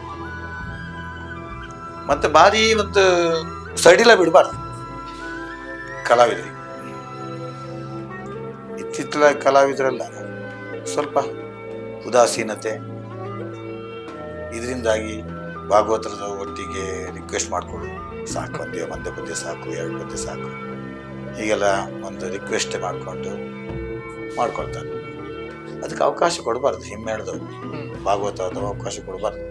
ಮತ್ತೆ ಭಾರಿ ಒಂದು ಸಡಿಲ ಬಿಡಬಾರ್ದು ಕಲಾವಿದರಿಗೆ ಇತ್ತಿತ್ತಲ ಕಲಾವಿದರೆಲ್ಲ ಸ್ವಲ್ಪ ಉದಾಸೀನತೆ ಇದರಿಂದಾಗಿ ಭಾಗವತರದ ಒಟ್ಟಿಗೆ ರಿಕ್ವೆಸ್ಟ್ ಮಾಡ್ಕೊಳ್ಳೋದು ಸಾಕು ಒಂದೇ ಒಂದೇ ಪದ್ಯ ಸಾಕು ಎರಡು ಪದ್ಯ ಸಾಕು ಹೀಗೆಲ್ಲ ಒಂದು ರಿಕ್ವೆಸ್ಟ್ ಮಾಡಿಕೊಂಡು ಮಾಡ್ಕೊಳ್ತಾರೆ ಅದಕ್ಕೆ ಅವಕಾಶ ಕೊಡಬಾರ್ದು ಹಿಮ್ಮೇಳದವ್ರು ಹ್ಮ್ ಭಾಗವತದ ಅವಕಾಶ ಕೊಡಬಾರ್ದು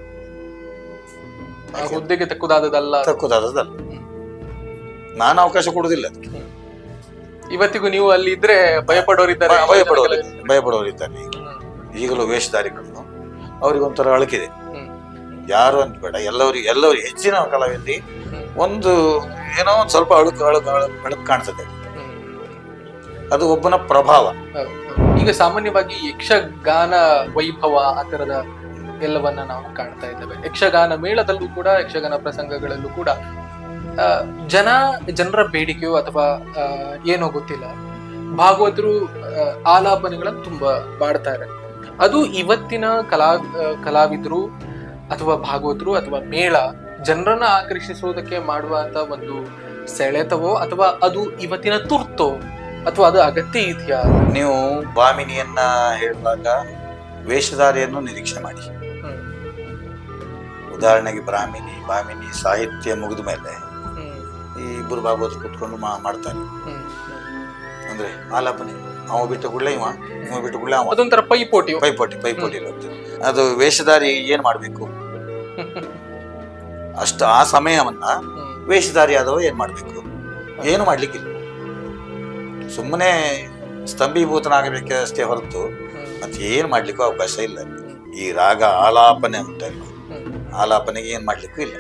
ಆ ಹುದ್ದೆಗೆ ತಕ್ಕುದಾದದಲ್ಲ ತಕ್ಕುದಾದದಲ್ಲ ನಾನು ಅವಕಾಶ ಕೊಡುವುದಿಲ್ಲ ಅದಕ್ಕೆ ಇವತ್ತಿಗೂ ನೀವು ಅಲ್ಲಿ ಇದ್ರೆ ಭಯಪಡೋರಿದ್ದಾರೆ ಭಯ- ಭಯಪಡೋರು ಭಯಪಡೋರಿದ್ದಾರೆ ಈಗ. ಹ್ಮ್. ಈಗಲೂ ವೇಷಧಾರಿಗಳು ಅವರಿಗೊಂಥರ ಅಳಕಿದೆ ಹ್ಮ್. ಯಾರು ಅಂತ ಬೇಡ ಎಲ್ಲರಿಗೆ ಎಲ್ಲರಿಗೆ ಹೆಚ್ಚಿನ ಕಲಾವಿದರಿಗೆ ಹ್ಮ್. ಒಂದು ಏನೋ ಒಂದು ಸ್ವಲ್ಪ ಅಳುಕು ಅಳುಕು ಅಳುಕು ಅಳುಕು ಕಾಣ್ತದೆ ಹ್ಮ್. ಅದು ಒಬ್ಬನ ಪ್ರಭಾವ ಹೌದು. ಈಗ ಸಾಮಾನ್ಯವಾಗಿ ಯಕ್ಷಗಾನ ವೈಭವ ಆ ತರದ ಎಲ್ಲವನ್ನ ನಾವು ಕಾಣ್ತಾ ಇದ್ದೇವೆ ಯಕ್ಷಗಾನ ಮೇಳದಲ್ಲೂ ಕೂಡ ಯಕ್ಷಗಾನ ಪ್ರಸಂಗಗಳಲ್ಲೂ ಕೂಡ ಆ, ಜನ ಜನರ ಬೇಡಿಕೆಯೋ ಅಥವಾ ಆ, ಏನೋ ಗೊತ್ತಿಲ್ಲ ಭಾಗವತರು ಆ, ಆಲಾಪನೆಗಳನ್ನು ತುಂಬಾ ಮಾಡ್ತಾರೆ ಅದು ಇವತ್ತಿನ ಕಲಾ ಆ, ಕಲಾವಿದರು ಅಥವಾ ಭಾಗವತರು ಅಥವಾ ಮೇಳ ಜನರನ್ನ ಆಕರ್ಷಿಸುವುದಕ್ಕೆ ಮಾಡುವಂತ ಒಂದು ಸೆಳೆತವೋ ಅಥವಾ ಅದು ಇವತ್ತಿನ ತುರ್ತೋ ಅಥವಾ ಅದು ಅಗತ್ಯ ಇದೆಯಾ ನೀವು ಬಾಮಿನಿಯನ್ನ ಹೇಳುವಾಗ ವೇಷಧಾರಿಯನ್ನು ನಿರೀಕ್ಷೆ ಮಾಡಿ ಹ್ಮ್. ಉದಾಹರಣೆಗೆ ಬ್ರಾಹ್ಮಿನಿ ಬಾಮಿನಿ ಸಾಹಿತ್ಯ ಮುಗಿದ ಮೇಲೆ ಹ್ಮ್. ಈ ಇಬ್ಬರು ಭಾಗವತ ಕೂತ್ಕೊಂಡು ಮಾ ಮಾಡ್ತಾನೆ ಹ್ಮ್. ಅಂದ್ರೆ ಆಲಾಪನೆ ಅವ ಬಿಟ್ಟು ಗುಳ್ಳೆ ಇವ ಇವ ಬಿಟ್ಟು ಗುಳ್ಳೆ ಅವ ಅದೊಂಥರ ಪೈಪೋಟಿ ಪೈಪೋಟಿ ಪೈಪೋಟಿ ಹೋಗ್ತದೆ ಅದು ವೇಷಧಾರಿ ಏನ್ ಮಾಡ್ಬೇಕು ಅಷ್ಟು ಆ ಸಮಯವನ್ನ ವೇಷಧಾರಿ ಆದವ ಏನ್ ಮಾಡ್ಬೇಕು ಏನು ಮಾಡ್ಲಿಕ್ಕಿಲ್ಲ ಸುಮ್ಮನೆ ಸ್ತಂಭೀಭೂತನಾಗಬೇಕಷ್ಟೇ ಹೊರತು ಮತ್ತೆ ಏನ್ ಮಾಡ್ಲಿಕ್ಕೂ ಅವಕಾಶ ಇಲ್ಲ ಈ ರಾಗ ಆಲಾಪನೆ ಉಂಟಲ್ಲ ಆಲಾಪನೆಗೆ ಏನ್ ಮಾಡ್ಲಿಕ್ಕೂ ಇಲ್ಲ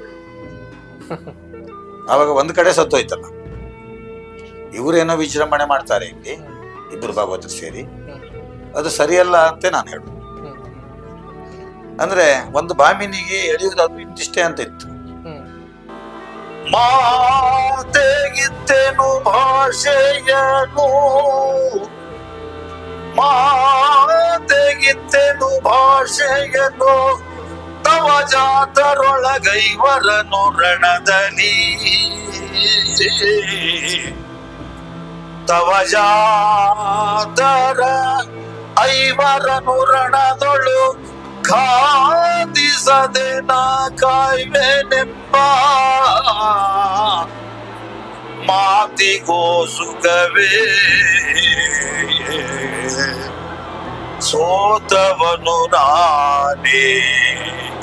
ಆವಾಗ ಒಂದ್ ಕಡೆ ಸತ್ತೋಯ್ತಲ್ಲ ಇವರೇನೋ ವಿಜೃಂಭಣೆ ಮಾಡ್ತಾರೆ ಇಲ್ಲಿ ಇಬ್ರು ಭಾಗವತರು ಸೇರಿ ಅದು ಸರಿಯಲ್ಲ ಅಂತ ನಾನು ಹೇಳು ಅಂದ್ರೆ ಒಂದು ಬಾಮಿನಿಗೆ ಎಳೆಯುವುದಾದ್ರು ಇಂತಿಷ್ಟೇ ಅಂತ ಇತ್ತು ಮಾತೆಗಿತ್ತೇನು ಭಾಷೆಯನು ಮಾತೆಗಿತ್ತೇನು ಭಾಷೆಯನು ತವ ಜಾತರೊಳಗೈವರನು ರಣದಲ್ಲಿ ತವ ಜಾತರ ಐವರನು ರಣದೊಳು ಖಾದಿಸದೆ ನಾ ಕಾಯ್ವೆನೆಂಬ ಮಾತಿಗೋ ಸುಖವೇ ಸೋತವನು ನಾನೀಗ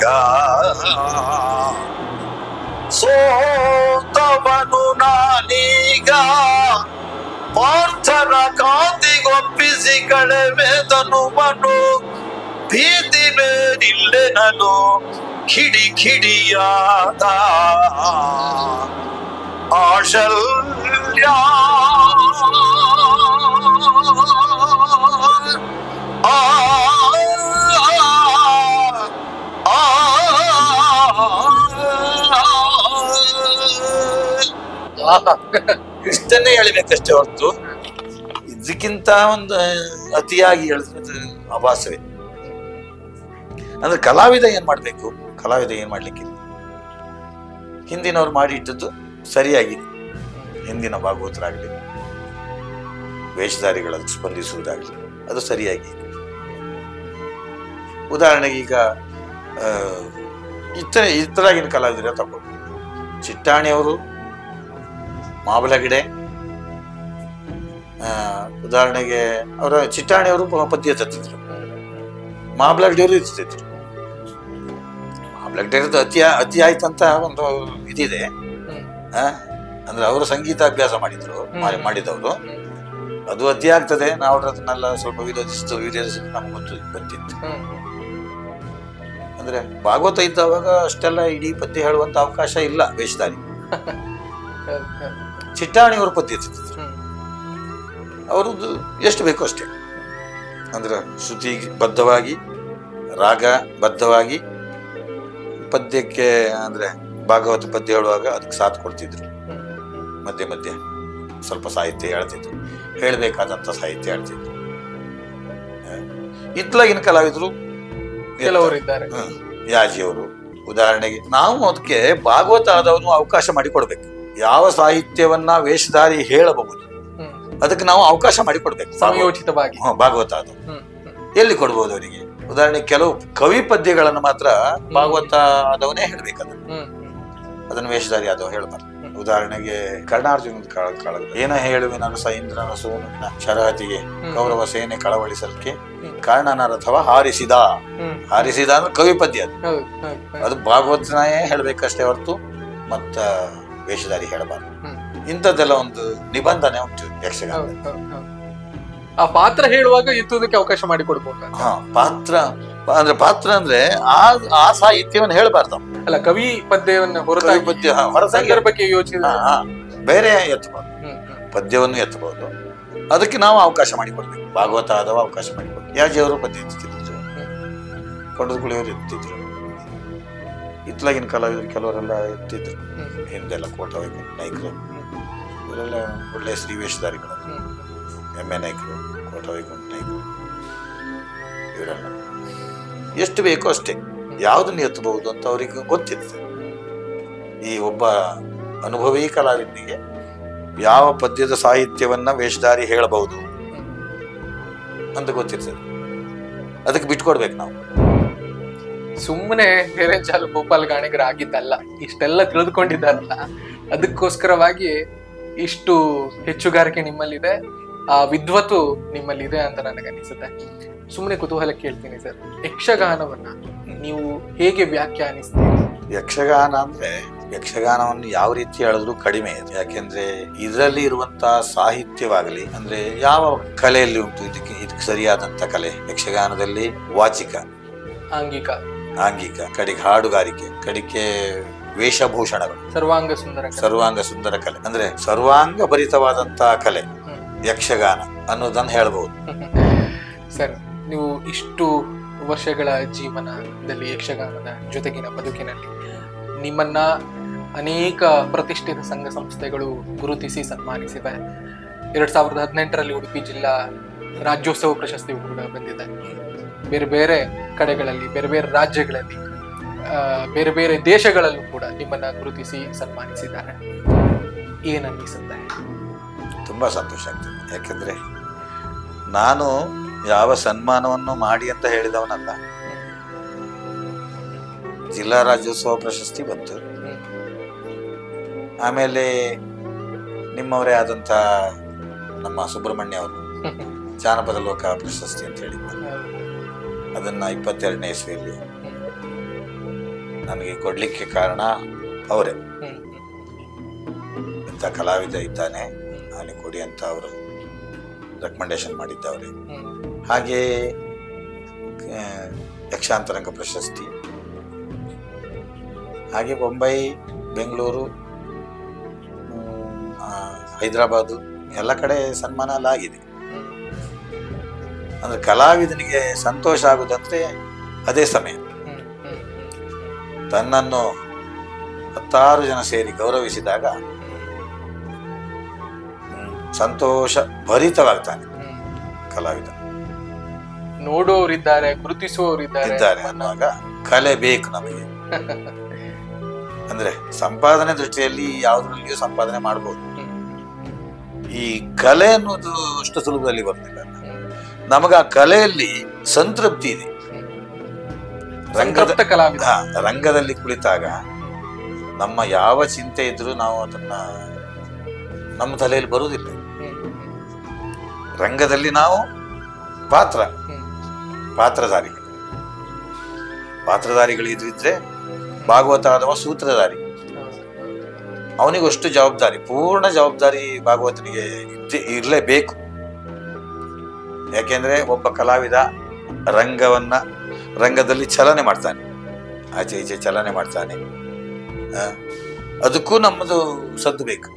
ಸೋತವನು ನಾನೀಗ ಪಾರ್ಥನ ಕಾಂತಿಗೊಪ್ಪಿಸಿ ಕಳೆವೆದನು ಮನು ಭೀತಿ ಮೇಲಿಲ್ಲೆನಲು ಕಿಡಿ ಕಿಡಿಯಾದ ಆಶಲ್ಯ ಆ ಆ ಇಷ್ಟನ್ನೇ ಹೇಳಬೇಕಷ್ಟೇ ಹೊರತು ಇದಕ್ಕಿಂತ ಒಂದು ಅತಿಯಾಗಿ ಹೇಳಿದ್ರೆ ಅಭಾಸವೇ ಅಂದ್ರೆ ಕಲಾವಿದ ಏನ್ ಮಾಡ್ಬೇಕು ಕಲಾವಿದ ಏನ್ ಮಾಡ್ಲಿಕ್ಕಿಲ್ಲ ಹಿಂದಿನವ್ರು ಮಾಡಿ ಇಟ್ಟದ್ದು ಸರಿಯಾಗಿದೆ ಹಿಂದಿನ ಭಾಗವತರಾಗಲಿ ವೇಷಧಾರಿಗಳಲ್ಲಿ ಸ್ಪಂದಿಸುವುದಾಗಲಿ ಅದು ಸರಿಯಾಗಿ ಉದಾಹರಣೆಗೆ ಈಗ ಆ, ಇತರ ಇತರಾಗಿನ ಕಲಾವಿದರ ತಗೊಂಡು ಚಿಟ್ಟಾಣಿಯವರು ಮಾಬಲಗಿಡೆ ಆ, ಉದಾಹರಣೆಗೆ ಅವರ ಚಿಟ್ಟಾಣಿಯವರು ಪ- ಪದ್ಯ ತತ್ತಿದ್ರು ಮಾಬಲಗಡೆಯವರು ಇರ್ತಿದ್ರು ಮಾಬಲಗಡೆಯವ್ರದ್ದು ಅತಿ ಅತಿ ಆಯ್ತಂತ ಒಂದು ಇದಿದೆ ಆ, ಅಂದ್ರೆ ಅವರು ಸಂಗೀತ ಅಭ್ಯಾಸ ಮಾಡಿದ್ರು ಮಾಡಿ- ಮಾಡಿದವರು ಅದು ಅತಿ ಆಗ್ತದೆ ನಾವು ಅದನ್ನೆಲ್ಲ ಸ್ವಲ್ಪ ವಿರೋಧಿಸಿದ್ದು ವಿರೋಧಿಸಿದ್ದು ನಮ್ಗೆ ಗೊತ್ತು ಗೊತ್ತಿತ್ತು ಅಂದ್ರೆ ಭಾಗವತ ಇದ್ದವಾಗ ಅಷ್ಟೆಲ್ಲ ಇಡೀ ಪದ್ಯ ಹೇಳುವಂತ ಅವಕಾಶ ಇಲ್ಲ ವೇಷಧಾರಿ ಚಿಟ್ಟಾಣಿಯವರು ಪದ್ಯ ತಿಂತಿದ್ರು ಅವರದ್ದು ಎಷ್ಟು ಬೇಕೋ ಅಷ್ಟೇ ಅಂದ್ರೆ ಶ್ರುತಿ ಬದ್ಧವಾಗಿ ರಾಗ ಬದ್ಧವಾಗಿ ಪದ್ಯಕ್ಕೆ ಅಂದ್ರೆ ಭಾಗವತ ಪದ್ಯ ಹೇಳುವಾಗ ಅದಕ್ಕೆ ಸಾಥ್ ಕೊಡ್ತಿದ್ರು ಮಧ್ಯೆ ಮಧ್ಯೆ ಸ್ವಲ್ಪ ಸಾಹಿತ್ಯ ಹೇಳ್ತಿದ್ರು ಹೇಳಬೇಕಾದಂಥ ಸಾಹಿತ್ಯ ಹೇಳ್ತಿದ್ರು ಆ, ಇತ್ಲಾಗಿನ ಕಲಾವಿದರು ಕೆಲವರಿದ್ದಾರೆ ಹ್ಮ್. ಯಾಜಿಯವರು ಉದಾಹರಣೆಗೆ ನಾವು ಅದಕ್ಕೆ ಭಾಗವತ ಆದವನು ಅವಕಾಶ ಮಾಡಿಕೊಡ್ಬೇಕು ಯಾವ ಸಾಹಿತ್ಯವನ್ನ ವೇಷಧಾರಿ ಹೇಳಬಹುದು ಹ್ಮ್. ಅದಕ್ಕೆ ನಾವು ಅವಕಾಶ ಮಾಡಿಕೊಡ್ಬೇಕು ಸಮಯೋಚಿತವಾಗಿ ಹ್ಮ್, ಭಾಗವತ ಆದವು ಹ್ಮ್. ಹ್ಮ್. ಎಲ್ಲಿ ಕೊಡ್ಬೋದು ಅವರಿಗೆ ಉದಾಹರಣೆಗೆ ಕೆಲವು ಕವಿ ಪದ್ಯಗಳನ್ನು ಮಾತ್ರ ಭಾಗವತ ಆದವನೇ ಹೇಳ್ಬೇಕದ ಹ್ಮ್. ಅದನ್ನು ವೇಷಧಾರಿ ಆದವ ಹೇಳ್ಬಾರ್ದು ಹ್ಮ್. ಉದಾಹರಣೆಗೆ ಕರ್ಣಾರ್ಜುನದ ಕಾಳ ಕಾಳ ಏನ ಹೇಳುವೆ ನಾನು ಸ ಇಂದ್ರನ ಸೋನುವಿನ ಶರಹತಿಗೆ ಹ್ಮ್. ಕೌರವ ಸೇನೆ ಕಳವಳಿಸಲಿಕ್ಕೆ ಹ್ಮ್. ಕರ್ಣನ ರಥವ ಹಾರಿಸಿದ ಹ್ಮ್. ಹಾರಿಸಿದ ಅಂದ್ರೆ ಕವಿ ಪದ್ಯ ಅದು ಹೌದು, ಹೌದು, ಹೌದು. ಅದು ಭಾಗವತನೇ ಹೇಳ್ಬೇಕಷ್ಟೇ ಹೊರತು ಮತ್ತ ವೇಷಧಾರಿ ಹೇಳಬಾರ್ದು ಹ್ಮ್. ಇಂಥದ್ದೆಲ್ಲ ಒಂದು ನಿಬಂಧನೆ ಉಂಟು ಯಕ್ಷಗಾನ ಹೌದು, ಹೌದು, ಹೌದು. ಆ ಪಾತ್ರ ಹೇಳುವಾಗ ಎತ್ತುವುದಕ್ಕೆ ಅವಕಾಶ ಮಾಡಿಕೊಡ್ಬೋದು ಹಾ ಪಾತ್ರ ಅಂದ್ರೆ ಪಾತ್ರ ಅಂದ್ರೆ ಆ ಆ ಸಾಹಿತ್ಯವನ್ನು ಹೇಳ್ಬಾರ್ದು ಅಲ್ಲ ಕವಿ ಪದ್ಯವನ್ನು ಕವಿ ಹೊರತಾಗಿ ಪದ್ಯ ಹಾ, ಹೊರತಾಗಿ ಸಂದರ್ಭಕ್ಕೆ ಯೋಚಿಸಿ ಹಾ, ಹಾ. ಬೇರೆ ಎತ್ತಬಹುದು ಹ್ಮ್, ಹ್ಮ್. ಪದ್ಯವನ್ನು ಎತ್ತಬಹುದು ಅದಕ್ಕೆ ನಾವು ಅವಕಾಶ ಮಾಡಿಕೊಡ್ಬೇಕು ಭಾಗವತ ಆದವ ಅವಕಾಶ ಮಾಡಿಕೊಡ್ಬೇಕು ಯಾಜಿಯವರು ಪದ್ಯ ಎತ್ತುತ್ತಿದ್ರು ಕೊಂಡದ ಕುಳಿಯವರು ಎತ್ತಿದ್ರು ಇತ್ಲಾಗಿನ ಕಲಾವಿದರು ಕೆಲವರೆಲ್ಲ ಎತ್ತಿದ್ರು ಹ್ಮ್. ಹಿಂದೆಲ್ಲ ಕೋಟ ವೈಕುಂಠ ನಾಯ್ಕರು ಇವರೆಲ್ಲ ಒಳ್ಳೆಯ ಶ್ರೀ ವೇಷಧಾರಿಗಳು ಹ್ಮ್. ಎಮ್ ಎ ನಾಯ್ಕರು ಕೋಟ ವೈಕುಂಠ ನಾಯ್ಕರು ಇವರೆಲ್ಲ ಎಷ್ಟು ಬೇಕೋ ಅಷ್ಟೇ ಯಾವುದನ್ನು ಎತ್ತಬಹುದು ಅಂತ ಅವರಿಗೆ ಗೊತ್ತಿರ್ತದೆ ಈ ಒಬ್ಬ ಅನುಭವಿ ಕಲಾವಿದನಿಗೆ ಯಾವ ಪದ್ಯದ ಸಾಹಿತ್ಯವನ್ನ ವೇಷಧಾರಿ ಹೇಳಬಹುದು ಅಂತ ಗೊತ್ತಿರ್ತದೆ ಅದಕ್ಕೆ ಬಿಟ್ಕೊಡ್ಬೇಕು ನಾವು ಸುಮ್ಮನೆ ಹಿರೇಚಾಲು ಗೋಪಾಲ್ ಗಾಣಿಗರ ಆಗಿದ್ದಲ್ಲ ಇಷ್ಟೆಲ್ಲ ತಿಳಿದುಕೊಂಡಿದ್ದಾರಲ್ಲ ಅದಕ್ಕೋಸ್ಕರವಾಗಿ ಇಷ್ಟು ಹೆಚ್ಚುಗಾರಿಕೆ ನಿಮ್ಮಲ್ಲಿದೆ ಆ ವಿದ್ವತ್ತು ನಿಮ್ಮಲ್ಲಿದೆ ಅಂತ ನನಗನ್ನಿಸುತ್ತೆ ಸುಮ್ಮನೆ ಕುತೂಹಲ ಕೇಳ್ತೀನಿ ಸರ್ ಯಕ್ಷಗಾನವನ್ನ ನೀವು ಹೇಗೆ ವ್ಯಾಖ್ಯಾನಿಸ್ತೀರಿ ಯಕ್ಷಗಾನ ಅಂದ್ರೆ ಯಕ್ಷಗಾನವನ್ನು ಯಾವ ರೀತಿ ಹೇಳಿದ್ರು ಕಡಿಮೆ ಇದೆ ಯಾಕೆಂದ್ರೆ ಇದರಲ್ಲಿ ಇರುವಂತಹ ಸಾಹಿತ್ಯವಾಗಲಿ ಅಂದ್ರೆ ಯಾವ ಕಲೆಯಲ್ಲಿ ಉಂಟು ಇದಕ್ಕೆ ಇದಕ್ಕೆ ಸರಿಯಾದಂತ ಕಲೆ ಯಕ್ಷಗಾನದಲ್ಲಿ ವಾಚಿಕ ಆಂಗಿಕ ಆಂಗಿಕ ಕಡೆಗೆ ಹಾಡುಗಾರಿಕೆ ಕಡೆಗೆ ವೇಷಭೂಷಣಗಳು ಸರ್ವಾಂಗ ಸುಂದರ ಕಲೆ. ಸರ್ವಾಂಗ ಸುಂದರ ಕಲೆ ಅಂದ್ರೆ ಸರ್ವಾಂಗ ಭರಿತವಾದಂತಹ ಕಲೆ ಹ್ಮ್. ಯಕ್ಷಗಾನ ಅನ್ನೋದನ್ನ ಹೇಳ್ಬಹುದು ಸರ್ ನೀವು ಇಷ್ಟು ವರ್ಷಗಳ ಜೀವನದಲ್ಲಿ ಯಕ್ಷಗಾನದ ಜೊತೆಗಿನ ಬದುಕಿನಲ್ಲಿ ನಿಮ್ಮನ್ನ ಅನೇಕ ಪ್ರತಿಷ್ಠಿತ ಸಂಘ ಸಂಸ್ಥೆಗಳು ಗುರುತಿಸಿ ಸನ್ಮಾನಿಸಿವೆ ಎರಡ್ ಸಾವಿರದ ಹದಿನೆಂಟರಲ್ಲಿ ಉಡುಪಿ ಜಿಲ್ಲಾ ರಾಜ್ಯೋತ್ಸವ ಪ್ರಶಸ್ತಿಯು ಕೂಡ ಬಂದಿದೆ ಬೇರೆ ಬೇರೆ ಕಡೆಗಳಲ್ಲಿ ಬೇರೆ ಬೇರೆ ರಾಜ್ಯಗಳಲ್ಲಿ ಆ, ಬೇರೆ ಬೇರೆ ದೇಶಗಳಲ್ಲೂ ಕೂಡ ನಿಮ್ಮನ್ನ ಗುರುತಿಸಿ ಸನ್ಮಾನಿಸಿದ್ದಾರೆ ಏನನ್ನಿಸುತ್ತೆ ತುಂಬಾ ಸಂತೋಷ ಆಗ್ತದೆ ಯಾಕೆಂದ್ರೆ ನಾನು ಯಾವ ಸನ್ಮಾನವನ್ನು ಮಾಡಿ ಅಂತ ಹೇಳಿದವನಲ್ಲ ಜಿಲ್ಲಾ ರಾಜ್ಯೋತ್ಸವ ಪ್ರಶಸ್ತಿ ಬಂತು ಆಮೇಲೆ ನಿಮ್ಮವರೇ ಆದಂತ ನಮ್ಮ ಸುಬ್ರಹ್ಮಣ್ಯ ಅವರು ಜಾನಪದ ಲೋಕ ಪ್ರಶಸ್ತಿ ಅಂತ ಹೇಳಿದ್ದ ಅದನ್ನ ಇಪ್ಪತ್ತೆರಡನೇ ಇಸ್ವಿಯಲ್ಲಿ ನನಗೆ ಕೊಡ್ಲಿಕ್ಕೆ ಕಾರಣ ಅವರೇ ಹ್ಮ್, ಇಂಥ ಕಲಾವಿದ ಇದ್ದಾನೆ ಅವನಿಗೆ ಕೊಡಿ ಅಂತ ಅವರು ರೆಕಮೆಂಡೇಶನ್ ಮಾಡಿದ್ದವ್ರೆ ಹ್ಮ್, ಹಾಗೆ ಆ, ಯಕ್ಷಾಂತರಂಗ ಪ್ರಶಸ್ತಿ ಹಾಗೆ ಬೊಂಬೈ ಬೆಂಗಳೂರು ಹ್ಮ್, ಆ, ಹೈದರಾಬಾದು ಎಲ್ಲ ಕಡೆ ಸನ್ಮಾನ ಎಲ್ಲ ಆಗಿದೆ ಹ್ಮ್. ಅಂದ್ರೆ ಕಲಾವಿದನಿಗೆ ಸಂತೋಷ ಆಗುದಂದ್ರೆ ಅದೇ ಸಮಯ ಹ್ಮ್, ಹ್ಮ್, ತನ್ನನ್ನು ಹತ್ತಾರು ಜನ ಸೇರಿ ಗೌರವಿಸಿದಾಗ ಹ್ಮ್, ಸಂತೋಷ ಭರಿತವಾಗ್ತಾನೆ ಹ್ಮ್. ಕಲಾವಿದ ನೋಡೋರಿದ್ದಾರೆ ಗುರುತಿಸುವವರಿದ್ದಾರೆ ಇದ್ದಾರೆ ಅನ್ನುವಾಗ ಕಲೆ ಬೇಕು ನಮಗೆ ಅಂದ್ರೆ ಸಂಪಾದನೆ ದೃಷ್ಟಿಯಲ್ಲಿ ಯಾವುದ್ರಲ್ಲಿಯೂ ಸಂಪಾದನೆ ಮಾಡಬಹುದು ಹ್ಮ್, ಈ ಕಲೆ ಅನ್ನೋದು ಅಷ್ಟು ಸುಲಭದಲ್ಲಿ ಬರುದಿಲ್ಲ ಹ್ಮ್, ನಮಗ ಆ ಕಲೆಯಲ್ಲಿ ಸಂತೃಪ್ತಿ ಇದೆ ಹ್ಮ್. ರಂಗದ ಸಂತೃಪ್ತ ಕಲಾವಿದ ಹಾ, ರಂಗದಲ್ಲಿ ಕುಳಿತಾಗ ನಮ್ಮ ಯಾವ ಚಿಂತೆ ಇದ್ರೂ ನಾವು ಅದನ್ನ ನಮ್ಮ ತಲೆಯಲ್ಲಿ ಬರುವುದಿಲ್ಲ ಹ್ಮ್, ರಂಗದಲ್ಲಿ ನಾವು ಪಾತ್ರ ಹ್ಮ್, ಪಾತ್ರಧಾರಿಗಳು ಪಾತ್ರಧಾರಿಗಳು ಇದ್ರೆ ಭಾಗವತ ಆದವ ಸೂತ್ರಧಾರಿ ಹೌದು. ಅವನಿಗಷ್ಟು ಜವಾಬ್ದಾರಿ ಪೂರ್ಣ ಜವಾಬ್ದಾರಿ ಭಾಗವತನಿಗೆ ಇದ್ದೇ ಇರಲೇಬೇಕು ಯಾಕೆಂದ್ರೆ ಒಬ್ಬ ಕಲಾವಿದ ರಂಗವನ್ನ ರಂಗದಲ್ಲಿ ಚಲನೆ ಮಾಡ್ತಾನೆ ಆಚೆ ಈಚೆ ಚಲನೆ ಮಾಡ್ತಾನೆ ಆ, ಅದಕ್ಕೂ ನಮ್ಮದು ಸದ್ದು ಬೇಕು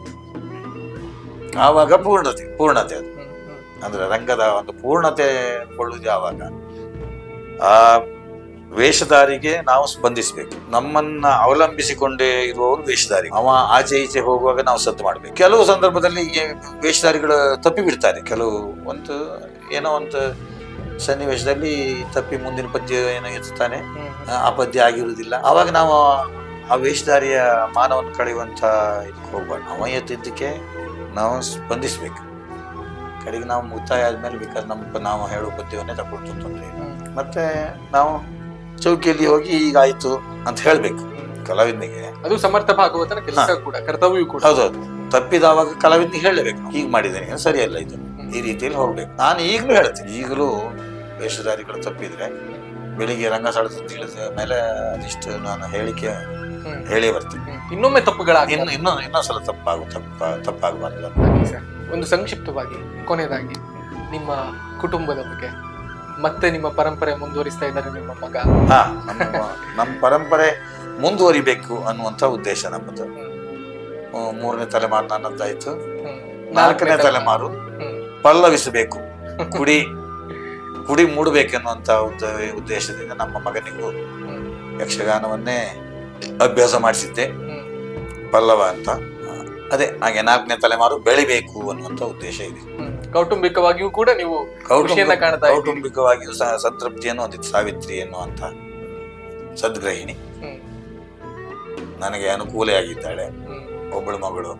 ಆವಾಗ ಪೂರ್ಣತೆ ಪೂರ್ಣತೆ ಅದು ಹ್ಮ್, ಹ್ಮ್. ಅಂದ್ರೆ ರಂಗದ ಒಂದು ಪೂರ್ಣತೆ ಕೊಳ್ಳುವುದು ಯಾವಾಗ ಆ ವೇಷಧಾರಿಗೆ ನಾವು ಸ್ಪಂದಿಸಬೇಕು ನಮ್ಮನ್ನ ಅವಲಂಬಿಸಿಕೊಂಡೇ ಇರುವವರು ವೇಷಧಾರಿ ಅವ ಆಚೆ ಈಚೆ ಹೋಗುವಾಗ ನಾವು ಸದ್ದು ಮಾಡ್ಬೇಕು ಕೆಲವು ಸಂದರ್ಭದಲ್ಲಿ ಈ ವೇಷಧಾರಿಗಳು ತಪ್ಪಿ ಬಿಡ್ತಾರೆ ಕೆಲವು ಒಂದು ಏನೋ ಒಂದು ಸನ್ನಿವೇಶದಲ್ಲಿ ತಪ್ಪಿ ಮುಂದಿನ ಪದ್ಯ ಏನೋ ಎತ್ತುತ್ತಾನೆ ಹ್ಮ್. ಆ ಪದ್ಯ ಆಗಿರುವುದಿಲ್ಲ ಅವಾಗ ನಾವು ಆ ವೇಷಧಾರಿಯ ಮಾನವನ್ನು ಕಳೆಯುವಂತ ಇದಕ್ಕೆ ಹೋಗ್ಬಾರ್ದು ಅವ ಎತ್ತಿದ್ದಕ್ಕೆ ನಾವು ಸ್ಪಂದಿಸ್ಬೇಕು ಕಡೆಗೆ ನಾವು ಮುಕ್ತಾಯ ಆದ್ಮೇಲೆ ಬೇಕಾದ್ರೆ ನಮ್ಮ ನಾವು ಹೇಳೋ ಪದ್ಯವನ್ನೇ ತಗೊಳ್ತು ತೊಂದರೆ ಇಲ್ಲ ಹ್ಮ್. ಮತ್ತೆ ನಾವು ಚೌಕಿಯಲ್ಲಿ ಹೋಗಿ ಹೀಗಾಯ್ತು ಅಂತ ಹೇಳ್ಬೇಕು ಕಲಾವಿದನಿಗೆ ಅದು ಸಮರ್ಥ ಭಾಗವತನ ಕೆಲಸ ಕೂಡ ಕರ್ತವ್ಯ ಕೂಡ ಹೌದೌದು ತಪ್ಪಿದವಾಗ ಕಲಾವಿದನಿಗೆ ಹೇಳಬೇಕು ಹೀಗೆ ಮಾಡಿದ್ದೇನೆ ಸರಿಯಲ್ಲ ಇದು ಈ ರೀತಿಯಲ್ಲಿ ಹೋಗ್ಬೇಕು ನಾನು ಈಗಲೂ ಹೇಳ್ತೀನಿ ಈಗಲೂ ವೇಷಧಾರಿಗಳು ತಪ್ಪಿದ್ರೆ ಬೆಳಿಗ್ಗೆ ರಂಗಸ್ಥಳ ತಿಳಿದ ಮೇಲೆ ಅದಿಷ್ಟು ನಾನು ಹೇಳಿಕೆ ಹ್ಮ್. ಹೇಳಿ ಬರ್ತೀನಿ ಹ್ಮ್. ಇನ್ನೊಮ್ಮೆ ತಪ್ಪುಗಳಾಗಿ ಇನ್ನು ಇನ್ನೂ ಇನ್ನೊಂದ್ಸಲ ತಪ್ಪಾಗು ತಪ್ಪ ತಪ್ಪಾಗಬಾರ್ದು ಒಂದು ಸಂಕ್ಷಿಪ್ತವಾಗಿ ಕೊನೆಯದಾಗಿ ನಿಮ್ಮ ಕುಟುಂಬದ ಬಗ್ಗೆ ಮತ್ತೆ ನಿಮ್ಮ ಪರಂಪರೆ ಮುಂದುವರಿಸ್ತಾ ಇದ್ದಾರೆ ನಿಮ್ಮ ಮಗ ಹಾ ನಮ್ಮ ನಮ್ಮ ಪರಂಪರೆ ಮುಂದುವರಿಬೇಕು ಅನ್ನುವಂಥ ಉದ್ದೇಶ ನಮ್ಮದು ಹ್ಮ್, ಮೂರನೇ ತಲೆಮಾರು ನನ್ನದ್ದಾಯ್ತು ಹ್ಮ್. ನಾಲ್ಕನೇ ತಲೆಮಾರು ಹ್ಮ್. ಪಲ್ಲವಿಸಬೇಕು ಕುಡಿ ಕುಡಿ ಮೂಡಬೇಕೆನ್ನುವಂತ ಉದ್ದ- ಉದ್ದೇಶದಿಂದ ನಮ್ಮ ಮಗನಿಗೂ ಹ್ಮ್. ಯಕ್ಷಗಾನವನ್ನೇ ಅಭ್ಯಾಸ ಮಾಡಿಸಿದ್ದೆ ಹ್ಮ್. ಪಲ್ಲವ ಅಂತ ಅದೇ ಹಾಗೆ ನಾಲ್ಕನೇ ತಲೆಮಾರು ಬೆಳಿಬೇಕು ಅನ್ನುವಂತ ಉದ್ದೇಶ ಇದೆ ಹ್ಮ್. ಕೌಟುಂಬಿಕವಾಗಿಯೂ ಕೂಡ ನೀವು ಖುಷಿಯನ್ನ ಕೌಟುಂಬಿಕ ಕಾಣ್ತಾ ಇದ್ದೀರಿ. ಕೌಟುಂಬಿಕವಾಗಿಯೂ ಸಹ ಸಂತೃಪ್ತಿಯನ್ನು ಹೊಂದಿತ್ತು ಸಾವಿತ್ರಿ ಎನ್ನುವಂತ ಸದ್ಗ್ರಹಿಣಿ ಹ್ಮ್. ನನಗೆ ಅನುಕೂಲ ಆಗಿದ್ದಾಳೆ ಹ್ಮ್. ಒಬ್ಬಳು ಮಗಳು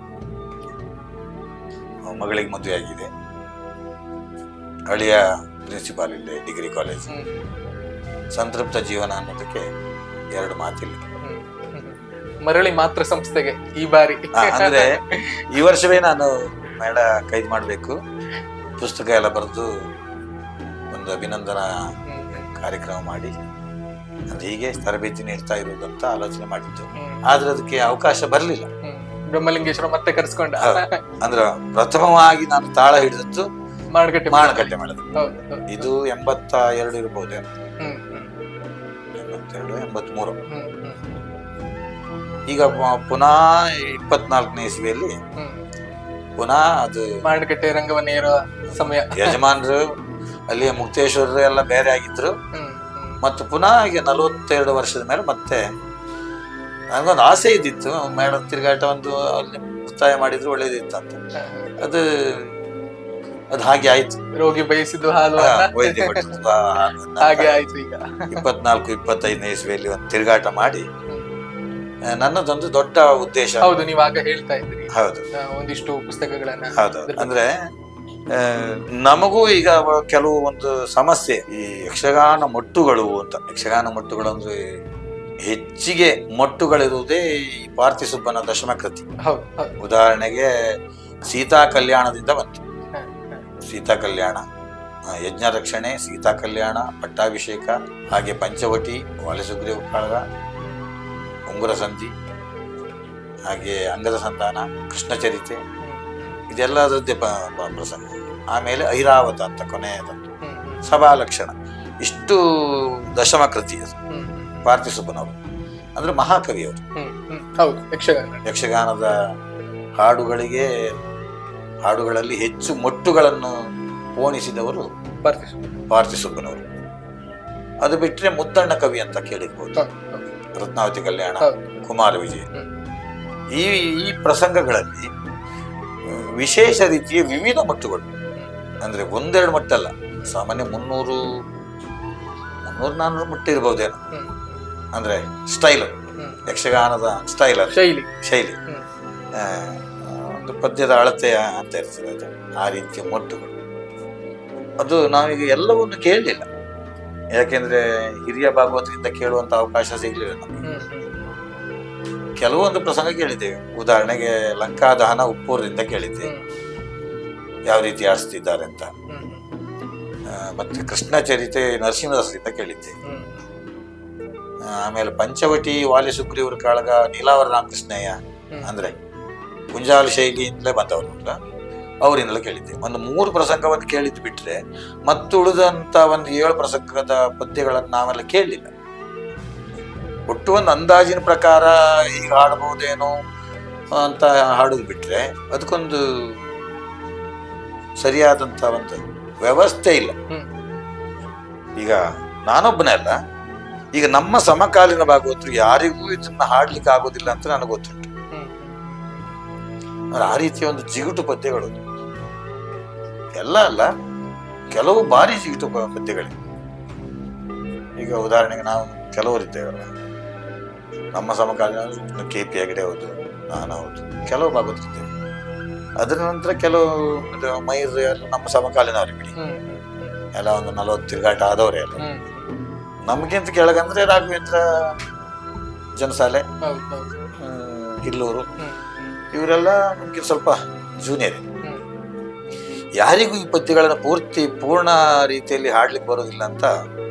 ಮಗಳಿಗೆ ಮದುವೆ ಆಗಿದೆ ಹಳಿಯ ಪ್ರಿನ್ಸಿಪಾಲ್ ಇಲ್ಲೇ ಡಿಗ್ರಿ ಕಾಲೇಜ್ ಹ್ಮ್. ಸಂತೃಪ್ತ ಜೀವನ ಅನ್ನೋದಕ್ಕೆ ಎರಡು ಮಾತಿಲ್ಲ ಹ್ಮ್. ಹ್ಮ್. ಮರಳಿ ಮಾತ್ರ ಸಂಸ್ಥೆಗೆ ಈ ಬಾರಿ ಆ, ಅಂದ್ರೆ ಈ ವರ್ಷವೇ ನಾನು ಮೇಳ ಕೈದ್ ಮಾಡಬೇಕು ಪುಸ್ತಕ ಎಲ್ಲ ಬರೆದು ಒಂದು ಅಭಿನಂದನಾ ಹ್ಮ್. ಕಾರ್ಯಕ್ರಮ ಮಾಡಿ ಅದು ಹೀಗೆ ತರಬೇತಿ ನೀಡ್ತಾ ಇರುವುದಂತ ಆಲೋಚನೆ ಮಾಡಿದ್ದು ಹ್ಮ್. ಆದ್ರೆ ಅದಕ್ಕೆ ಅವಕಾಶ ಬರಲಿಲ್ಲ ಹ್ಮ್. ಬ್ರಹ್ಮಲಿಂಗೇಶ್ವರ ಮತ್ತೆ ಕರ್ಸ್ಕೊಂಡ ಅಂದ್ರೆ ಪ್ರಥಮವಾಗಿ ನಾನು ತಾಳ ಹಿಡಿದದ್ದು ಮಾಡಗಟ್ಟೆ ಮಾಣಕಟ್ಟೆ ಮಾಡಿದ್ದು ಹೌದು ಹೌದು. ಇದು ಎಂಬತ್ತ ಎರಡು ಇರ್ಬೋದೇನೋ ಹ್ಮ್. ಹ್ಮ್. ಎಂಬತ್ತೆರಡು ಎಂಬತ್ಮೂರು ಹ್ಮ್. ಹ್ಮ್. ಈಗ ಪ- ಪುನಃ ಇಪ್ಪತ್ನಾಲ್ಕನೇ ಇಸ್ವಿಯಲ್ಲಿ ಹ್ಮ್. ಪುನಃ ಅದು ಮಾಡಗಟ್ಟೆ ರಂಗವನ್ನ ಏರುವ ಸಮಯ ಯಜಮಾನರು ಅಲ್ಲಿಯ ಮುಕ್ತೇಶ್ವರರು ಎಲ್ಲ ಬೇರೆ ಆಗಿದ್ರು ಹ್ಮ್. ಹ್ಮ್. ಮತ್ತು ಪುನಃ ಈಗ ನಲವತ್ತೆರಡು ವರ್ಷದ ಮೇಲೆ ಮತ್ತೆ ನನಗೊಂದು ಆಸೆ ಇದ್ದಿತ್ತು ಮೇಡಮ್ ತಿರುಗಾಟ ಒಂದು ಅಲ್ಲಿ ಮುಕ್ತಾಯ ಮಾಡಿದ್ರು ಒಳ್ಳೇದಿತ್ತು ಅಂತ ಅದು ಅದು ಹಾಗೆ ಆಯ್ತು ರೋಗಿ ಬಯಸಿದ್ದು ಹಾಲು ಆ, ಅನ್ನ. ವೈದ್ಯ ಕೊಟ್ಟದ್ದು ಆ ಹಾಲನ್ನ ಹಾಗೆ ಆಯ್ತು ಈಗ ಇಪ್ಪತ್ನಾಲ್ಕು ಇಪ್ಪತ್ತೈದನೇ ಇಸ್ವಿಯಲ್ಲಿ ಒಂದು ತಿರುಗಾಟ ಮಾಡಿ ಆ, ನನ್ನದೊಂದು ದೊಡ್ಡ ಉದ್ದೇಶ ಹೌದು ನೀವು ಆಗ ಹೇಳ್ತಾ ಇದ್ರಿ ಹೌದು ಆ, ಒಂದಿಷ್ಟು ಪುಸ್ತಕಗಳನ್ನ ಹೌದು ಅಂದ್ರೆ ಆ, ನಮಗೂ ಈಗ ಕೆಲವು ಒಂದು ಸಮಸ್ಯೆ ಈ ಯಕ್ಷಗಾನ ಮೊಟ್ಟುಗಳು ಅಂತ ಯಕ್ಷಗಾನ ಮೊಟ್ಟುಗಳು ಅಂದ್ರೆ ಹೆಚ್ಚಿಗೆ ಮೊಟ್ಟುಗಳಿರುವುದೇ ಈ ಪಾರ್ಥಿಸುಬ್ಬನ ದಶಮಕೃತಿ ಹೌದು ಹೌದು ಉದಾಹರಣೆಗೆ ಸೀತಾ ಕಲ್ಯಾಣದಿಂದ ಬಂತು ಹ, ಹ. ಸೀತಾ ಕಲ್ಯಾಣ ಆ, ಯಜ್ಞ ರಕ್ಷಣೆ ಸೀತಾ ಕಲ್ಯಾಣ ಪಟ್ಟಾಭಿಷೇಕ ಹಾಗೆ ಪಂಚವಟಿ ವಾಲೆಸುಗ್ರೀವ ಕಾಳಗ ಉಂಗುರ ಸಂಧಿ ಹಾಗೆ ಅಂಗದ ಸಂಧಾನ ಕೃಷ್ಣ ಚರಿತೆ ಇದೆಲ್ಲದದ್ದೇ ಪ- ಪ- ಪ್ರಸಂಗ ಆಮೇಲೆ ಐರಾವತ ಅಂತ ಕೊನೆಯದಂತು ಹ್ಮ್, ಹ್ಮ್, ಸಭಾ ಲಕ್ಷಣ ಇಷ್ಟು ದಶಮ ಕೃತಿ ಅದು ಹ್ಮ್, ಪಾರ್ಥಿಸುಬ್ಬನವರು ಅಂದ್ರೆ ಮಹಾಕವಿಯವರು ಹ್ಮ್, ಹ್ಮ್. ಹೌದು ಯಕ್ಷಗಾನ ಯಕ್ಷಗಾನದ ಹಾಡುಗಳಿಗೆ ಹಾಡುಗಳಲ್ಲಿ ಹೆಚ್ಚು ಮೊಟ್ಟುಗಳನ್ನು ಪೋಣಿಸಿದವರು ಪಾರ್ಥಿಸುಬ್ಬ. ಪಾರ್ಥಿಸುಬ್ಬನವರು ಅದು ಬಿಟ್ಟರೆ ಮುದ್ದಣ್ಣ ಕವಿ ಅಂತ ಕೇಳಿರ್ಬೋದು ಹೌದು, ಹೌದು. ರತ್ನಾವತಿ ಕಲ್ಯಾಣ ಹೌದು. ಕುಮಾರ ವಿಜಯ ಹ್ಮ್. ಈ ಈ ಪ್ರಸಂಗಗಳಲ್ಲಿ ಆ, ವಿಶೇಷ ರೀತಿಯ ವಿವಿಧ ಮಟ್ಟುಗಳು ಅಂದ್ರೆ ಒಂದೆರಡು ಮಟ್ಟಲ್ಲ ಸಾಮಾನ್ಯ ಮುನ್ನೂರು ಮುನ್ನೂರು ನಾನ್ನೂರು ಮಟ್ಟ ಇರ್ಬೋದೇನೋ ಹ್ಮ್, ಅಂದ್ರೆ ಸ್ಟೈಲ್ ಹ್ಮ್. ಯಕ್ಷಗಾನದ ಸ್ಟೈಲ್ ಅದು ಶೈಲಿ ಶೈಲಿ ಹ್ಮ್. ಆ, ಒಂದು ಪದ್ಯದ ಅಳತೆ ಅಂತ ಇರ್ತದೆ ಅದು ಆ ರೀತಿಯ ಮೊಟ್ಟುಗಳು ಅದು ನಾವೀಗ ಎಲ್ಲವನ್ನು ಕೇಳಲಿಲ್ಲ ಯಾಕೆಂದ್ರೆ ಹಿರಿಯ ಭಾಗವತರಿಂದ ಕೇಳುವಂತ ಅವಕಾಶ ಸಿಗ್ಲಿಲ್ಲ ನಮಗೆ ಹ್ಮ್, ಹ್ಮ್. ಕೆಲವೊಂದು ಪ್ರಸಂಗ ಕೇಳಿದ್ದೇವೆ ಉದಾಹರಣೆಗೆ ಲಂಕಾ ದಹನ ಉಪ್ಪೂರಿಂದ ಕೇಳಿದ್ದೆ ಹ್ಮ್, ಯಾವ ರೀತಿ ಆಡಿಸ್ತಿದ್ದಾರೆ ಅಂತ ಹ್ಮ್, ಆ, ಮತ್ತೆ ಕೃಷ್ಣ ಚರಿತೆ ನರಸಿಂಹದಾಸರಿಂದ ಕೇಳಿದ್ದೆ ಹ್ಮ್, ಆ, ಆಮೇಲೆ ಪಂಚವಟಿ ವಾಲಿ ಸುಗ್ರೀವ್ರ ಕಾಳಗ ನೀಲಾವರ ರಾಮಕೃಷ್ಣಯ್ಯ ಹ್ಮ್. ಅಂದ್ರೆ ಕುಂಜಾಲ ಶೈಲಿಯಿಂದಲೇ ಬಂದವರು ಅಲ್ಲ ಅವರಿಂದಲೇ ಕೇಳಿದ್ದೆ ಒಂದು ಮೂರು ಪ್ರಸಂಗವನ್ನು ಕೇಳಿದ್ದು ಬಿಟ್ರೆ ಮತ್ತು ಉಳಿದಂತ ಒಂದು ಏಳು ಪ್ರಸಂಗದ ಪದ್ಯಗಳನ್ನು ನಾವೆಲ್ಲ ಕೇಳಲಿಲ್ಲ ಒಟ್ಟು ಒಂದು ಅಂದಾಜಿನ ಪ್ರಕಾರ ಈಗ ಹಾಡಬಹುದೇನೋ ಅಂತ ಹಾಡೋದು ಬಿಟ್ರೆ ಅದಕ್ಕೊಂದು ಸರಿಯಾದಂತ ಒಂದು ವ್ಯವಸ್ಥೆ ಇಲ್ಲ ಹ್ಮ್. ಈಗ ನಾನೊಬ್ಬನೇ ಅಲ್ಲ ಈಗ ನಮ್ಮ ಸಮಕಾಲೀನ ಭಾಗವತರು ಯಾರಿಗೂ ಇದನ್ನ ಹಾಡ್ಲಿಕ್ಕೆ ಆಗೋದಿಲ್ಲ ಅಂತ ನನಗೆ ಗೊತ್ತುಂಟು ಹ್ಮ್, ಅಂದ್ರೆ ಆ ರೀತಿಯ ಒಂದು ಜಿಗುಟು ಪದ್ಯಗಳು ಎಲ್ಲ ಅಲ್ಲ ಕೆಲವು ಭಾರಿ ಇಷ್ಟು ಪ- ಪದ್ಯಗಳಿವೆ ಈಗ ಉದಾಹರಣೆಗೆ ನಾವು ಕೆಲವರಿದ್ದೇವಲ್ಲ ನಮ್ಮ ಸಮಕಾಲೀನ ಕೆ ಪಿ ಹೆಗಡೆ ಹೌದು ನಾನು ಹೌದು ಕೆಲವು ಭಾಗವತರಿದ್ದೇವೆ ಅದರ ನಂತರ ಕೆಲವು ಇದು ಮೈರ್ ಎಲ್ಲ ನಮ್ಮ ಸಮಕಾಲೀನವರೇ ಬಿಡಿ ಹ್ಮ್ ಎಲ್ಲ ಒಂದು ನಲವತ್ತು ತಿರುಗಾಟ ಆದವರೇ ಎಲ್ಲ ಹ್ಮ್ ನಮ್ಗಿಂತ ಕೆಳಗಂದ್ರೆ ರಾಘವೇಂದ್ರ ಜನಸಾಲೆ ಹೌದು ಹೌದು ಆ, ಹಿಲ್ಲೂರು ಹ್ಮ್ ಇವರೆಲ್ಲ ನಮ್ಗೆ ಸ್ವಲ್ಪ ಜೂನಿಯರ್ ಹ್ಮ್ ಯಾರಿಗೂ ಈ ಪದ್ಯಗಳನ್ನ ಪೂರ್ತಿ ಪೂರ್ಣ ರೀತಿಯಲ್ಲಿ ಹಾಡ್ಲಿಕ್ಕೆ ಬರೋದಿಲ್ಲ ಅಂತ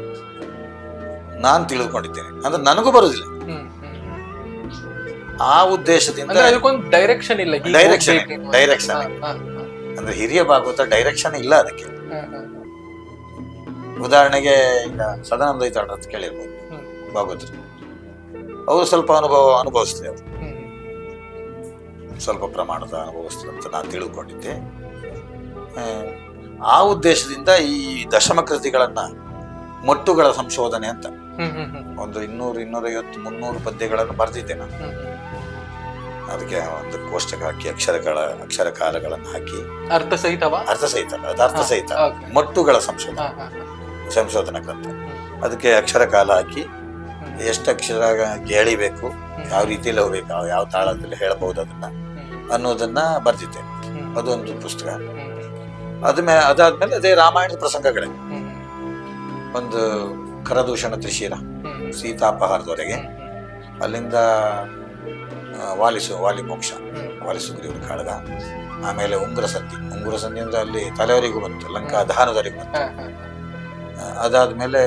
ನಾನು ತಿಳಿದುಕೊಂಡಿದ್ದೇನೆ ಅಂದ್ರೆ ನನಗೂ ಬರೋದಿಲ್ಲ ಹ್ಮ್ ಹ್ಮ್ ಆ ಉದ್ದೇಶದಿಂದ ಅಂದ್ರೆ ಅದಕ್ಕೊಂದು ಡೈರೆಕ್ಷನ್ ಇಲ್ಲ ಹೀಗೆ Direction, ಹೋಗ್ಬೇಕು ಅಂತ. direction. ಹಾ, ಹಾ, ಅಂದ್ರೆ ಹಿರಿಯ ಭಾಗವತ ಡೈರೆಕ್ಷನ್ ಇಲ್ಲ ಅದಕ್ಕೆ ಹಾ, ಹಾ, ಉದಾಹರಣೆಗೆ ಈಗ ಸದಾನಂದ ಐತಾಳ್ರ ಅಂತ ಕೇಳಿರ್ಬೋದು ಹ್ಮ್. ಭಾಗವತರು ಅವರು ಸ್ವಲ್ಪ ಅನುಭವ ಅನುಭವಿಸ್ತಾರೆ ಅವರು ಹ್ಮ್ ಸ್ವಲ್ಪ ಪ್ರಮಾಣದ ಅನುಭವಿಸ್ತಾರೆ ಅಂತ ನಾನು ತಿಳ್ಕೊಂಡಿದ್ದೆ ಆ, ಆ ಉದ್ದೇಶದಿಂದ ಈ ದಶಮ ಕೃತಿಗಳನ್ನ ಮೊಟ್ಟುಗಳ ಸಂಶೋಧನೆ ಅಂತ ಹ್ಮ್ ಹ್ಮ್ ಹ್ಮ್ ಒಂದು ಇನ್ನೂರು ಇನ್ನೂರೈವತ್ತು ಮುನ್ನೂರು ಪದ್ಯಗಳನ್ನು ಬರೆದಿದ್ದೆ ನಾನು ಹ್ಮ್ ಹ್ಮ್. ಅದಕ್ಕೆ ಒಂದು ಕೋಷ್ಟಕ ಹಾಕಿ ಅಕ್ಷರಗಳ ಅಕ್ಷರಕಾರಗಳನ್ನು ಹಾಕಿ ಅರ್ಥ ಸಹಿತವಾ ಅರ್ಥ ಸಹಿತ ಅಲ್ಲ, ಅದು ಅರ್ಥ ಸಹಿತ ಹಾ, okay. ಮೊಟ್ಟುಗಳ ಸಂಶೋಧನೆ ಹಾ, ಹಾ, ಹಾ. ಸಂಶೋಧನಾ ಗ್ರಂಥ ಅದಕ್ಕೆ ಅಕ್ಷರಕಾಲ ಹಾಕಿ ಹ್ಮ್. ಎಷ್ಟು ಅಕ್ಷರ ಎಳಿಬೇಕು ಯಾವ ರೀತಿಯಲ್ಲಿ ಹೋಗ್ಬೇಕು ಯಾವ- ಯಾವ ತಾಳದಲ್ಲಿ ಹೇಳಬಹುದು ಅದನ್ನ ಹ್ಮ್. ಅನ್ನೋದನ್ನ ಬರ್ದಿದ್ದೆ ಹ್ಮ್. ಅದೊಂದು ಪುಸ್ತಕ ಹ್ಮ್. ಅದ್ಮೇ ಅದಾದ್ಮೇಲೆ ಅದೇ ರಾಮಾಯಣದ ಪ್ರಸಂಗಗಳೇ ಹ್ಮ್. ಒಂದು ಕರದೂಷಣ ತ್ರಿಶೀಲ ಹ್ಮ್. ಸೀತಾಪಹಾರದವರೆಗೆ ಹ್ಮ್. ಅಲ್ಲಿಂದ ಆ, ವಾಲಿಸು ವಾಲಿ ಮೋಕ್ಷ ಹ್ಮ್. ವಾಲಿಸುಗ್ರೀವ್ರ ಕಾಳಗ ಆಮೇಲೆ ಉಂಗುರ ಸಂಧಿ ಉಂಗುರ ಸಂಧಿ ಅಂದ್ರೆ ಅಲ್ಲಿ ತಲೆಯವರೆಗೂ ಬಂತು ಲಂಕಾ ದಹನದವರೆಗೂ ಬಂತು ಹಾ, ಹಾ, ಆ, ಅದಾದ್ಮೇಲೆ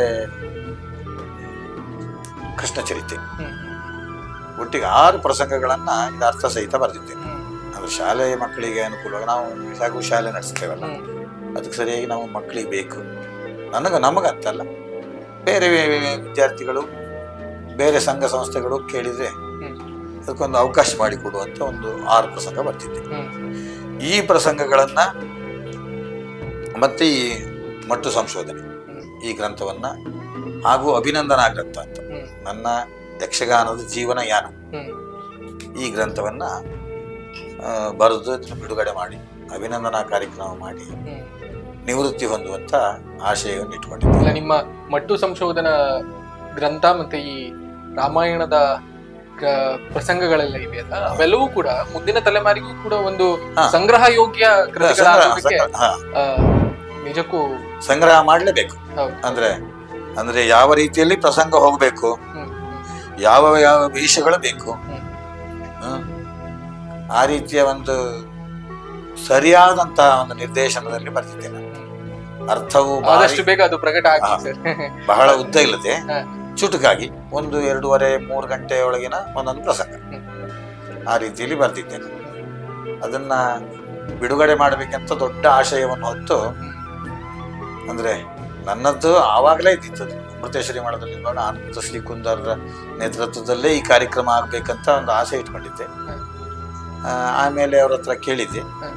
ಕೃಷ್ಣ ಚರಿತೆ ಹ್ಮ್. ಒಟ್ಟಿಗೆ ಆರು ಪ್ರಸಂಗಗಳನ್ನ ಇದು ಅರ್ಥ ಸಹಿತ ಬರೆದಿದ್ದೇನೆ ಹ್ಮ್. ಅಂದ್ರೆ ಶಾಲೆ ಮಕ್ಕಳಿಗೆ ಅನುಕೂಲವಾಗಿ ನಾವು ಸಾಕು ಶಾಲೆ ನಡೆಸ್ತೇವಲ್ಲ ಹ್ಮ್. ಅದಕ್ಕೆ ಸರಿಯಾಗಿ ನಾವು ಮಕ್ಕಳಿಗೆ ಬೇಕು ನನಗ ನಮಗಂತಲ್ಲ ಬೇರೆ ವಿದ್ಯಾರ್ಥಿಗಳು ಬೇರೆ ಸಂಘ ಸಂಸ್ಥೆಗಳು ಕೇಳಿದ್ರೆ ಹ್ಮ್. ಅದಕ್ಕೊಂದು ಅವಕಾಶ ಮಾಡಿಕೊಡುವಂತ ಒಂದು ಆರು ಪ್ರಸಂಗ ಬರ್ತಿದ್ದೆ ಹ್ಮ್. ಈ ಪ್ರಸಂಗಗಳನ್ನ ಮತ್ತೆ ಈ ಮಟ್ಟು ಸಂಶೋಧನೆ ಹ್ಮ್. ಈ ಗ್ರಂಥವನ್ನ ಹಾಗೂ ಅಭಿನಂದನಾ ಗ್ರಂಥ ಅಂತ ಹ್ಮ್. ನನ್ನ ಯಕ್ಷಗಾನದ ಜೀವನ ಯಾನ ಹ್ಮ್. ಈ ಗ್ರಂಥವನ್ನ ಆ, ಬರೆದು ಇದನ್ನ ಬಿಡುಗಡೆ ಮಾಡಿ ಅಭಿನಂದನಾ ಕಾರ್ಯಕ್ರಮ ಮಾಡಿ ಹ್ಮ್. ನಿವೃತ್ತಿ ಹೊಂದುವಂತ ಆಶಯವನ್ನು ಇಟ್ಕೊಂಡಿದ್ದೆ ಇಲ್ಲ ನಿಮ್ಮ ಮಟ್ಟು ಸಂಶೋಧನಾ ಗ್ರಂಥ ಮತ್ತೆ ಈ ರಾಮಾಯಣದ ಗ- ಪ್ರಸಂಗಗಳೆಲ್ಲ ಇವೆಯಲ್ಲ ಅವೆಲ್ಲವೂ ಕೂಡ ಮುಂದಿನ ತಲೆಮಾರಿಗೂ ಕೂಡ ಒಂದು ಹಾ. ಸಂಗ್ರಹ ಯೋಗ್ಯ ಸಂಗ್ರಹ ಕೃತಿಗಳಾಗೋದಕ್ಕೆ ಸಂಗ್ರಹ- ಹಾ, ಆ, ನಿಜಕ್ಕೂ ಸಂಗ್ರಹ ಮಾಡಲೇಬೇಕು ಹೌದು ಅಂದ್ರೆ ಅಂದ್ರೆ ಯಾವ ರೀತಿಯಲ್ಲಿ ಪ್ರಸಂಗ ಹೋಗಬೇಕು ಹ್ಮ್. ಯಾವ ಯಾವ ವೇಷಗಳು ಬೇಕು ಹ್ಮ್. ಹ್ಮ್. ಆ ರೀತಿಯ ಒಂದು ಸರಿಯಾದಂತ ಒಂದು ನಿರ್ದೇಶನದಲ್ಲಿ ಬರ್ತಿದ್ದೇನೆ ಅರ್ಥವು ಭಾರಿ- ಆದಷ್ಟು ಬೇಗ ಅದು ಪ್ರಕಟ ಆಗಿ ಹಾ. ಸರ್ ಬಹಳ ಉದ್ದ ಇಲ್ಲದೆ ಹಾ. ಚುಟುಕಾಗಿ ಒಂದು ಎರಡೂವರೆ ಮೂರು ಗಂಟೆ ಒಳಗಿನ ಒಂದೊಂದು ಪ್ರಸಂಗ ಹ್ಮ್. ಆ ರೀತಿಯಲ್ಲಿ ಬರ್ತಿದ್ದೇನೆ ಅದನ್ನ ಬಿಡುಗಡೆ ಮಾಡಬೇಕಂತ ದೊಡ್ಡ ಆಶಯವನ್ನು ಹೊತ್ತು ಅಂದ್ರೆ ನನ್ನದ್ದು ಆವಾಗಲೇ ಇದ್ದಿತ್ತು ಅಮೃತೇಶ್ವರಿ ಮಾಡದಲ್ಲಿ ಆನಂದ ಶ್ರೀ ಕುಂದರ್ರ ನೇತೃತ್ವದಲ್ಲೇ ಈ ಕಾರ್ಯಕ್ರಮ ಆಗ್ಬೇಕಂತ ಒಂದು ಆಸೆ ಇಟ್ಕೊಂಡಿದ್ದೆ ಆ, ಆಮೇಲೆ ಅವ್ರ ಹತ್ರ ಕೇಳಿದ್ದೆ ಹ್ಮ್.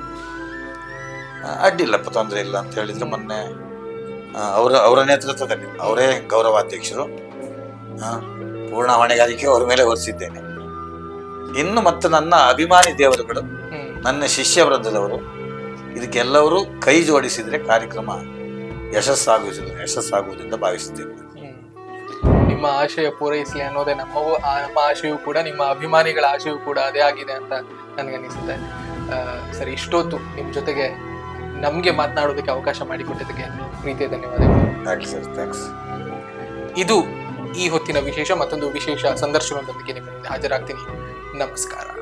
ಆ, ಅಡ್ಡಿಲ್ಲಪ್ಪ ತೊಂದರೆ ಇಲ್ಲ ಅಂತ ಹೇಳಿದ್ರು ಮೊನ್ನೆ ಆ, ಅವರ ಅವರ ನೇತೃತ್ವದಲ್ಲಿ ಅವರೇ ಗೌರವಾಧ್ಯಕ್ಷರು ಆ, ಪೂರ್ಣ ಹೊಣೆಗಾರಿಕೆ ಅವರ ಮೇಲೆ ಹೊರಿಸಿದ್ದೇನೆ ಇನ್ನು ಮತ್ತು ನನ್ನ ಅಭಿಮಾನಿ ದೇವರುಗಳು ಹ್ಮ್. ನನ್ನ ಶಿಷ್ಯ ವೃಂದದವರು ಇದಕ್ಕೆಲ್ಲವರು ಕೈ ಜೋಡಿಸಿದ್ರೆ ಕಾರ್ಯಕ್ರಮ ಯಶಸ್ಸಾಗುವುದು ಯಶಸ್ಸಾಗುವುದೆಂದು ಭಾವಿಸಿದ್ದೇನೆ ಹ್ಮ್. ನಿಮ್ಮ ಆಶಯ ಪೂರೈಸಲಿ ಅನ್ನೋದೇ ನಮ್ಮವು ಆ ನಮ್ಮ ಆಶಯವು ಕೂಡ ನಿಮ್ಮ ಅಭಿಮಾನಿಗಳ ಆಶಯವು ಕೂಡ ಅದೇ ಆಗಿದೆ ಅಂತ ನನಗನ್ನಿಸುತ್ತೆ ಆ, ಸರಿ ಇಷ್ಟೊತ್ತು ನಿಮ್ಮ ಜೊತೆಗೆ ನಮಗೆ ಮಾತನಾಡೋದಕ್ಕೆ ಅವಕಾಶ ಮಾಡಿಕೊಟ್ಟಿದ್ದಕ್ಕೆ ಪ್ರೀತಿಯ ಧನ್ಯವಾದಗಳು ಆಗ್ಲಿ ಸರ್ ಥ್ಯಾಂಕ್ಸ್ ಇದು ಈ ಹೊತ್ತಿನ ವಿಶೇಷ ಮತ್ತೊಂದು ವಿಶೇಷ ಸಂದರ್ಶನದೊಂದಿಗೆ ನಿಮ್ಮ ಮುಂದೆ ಹಾಜರಾಗ್ತೀನಿ ನಮಸ್ಕಾರ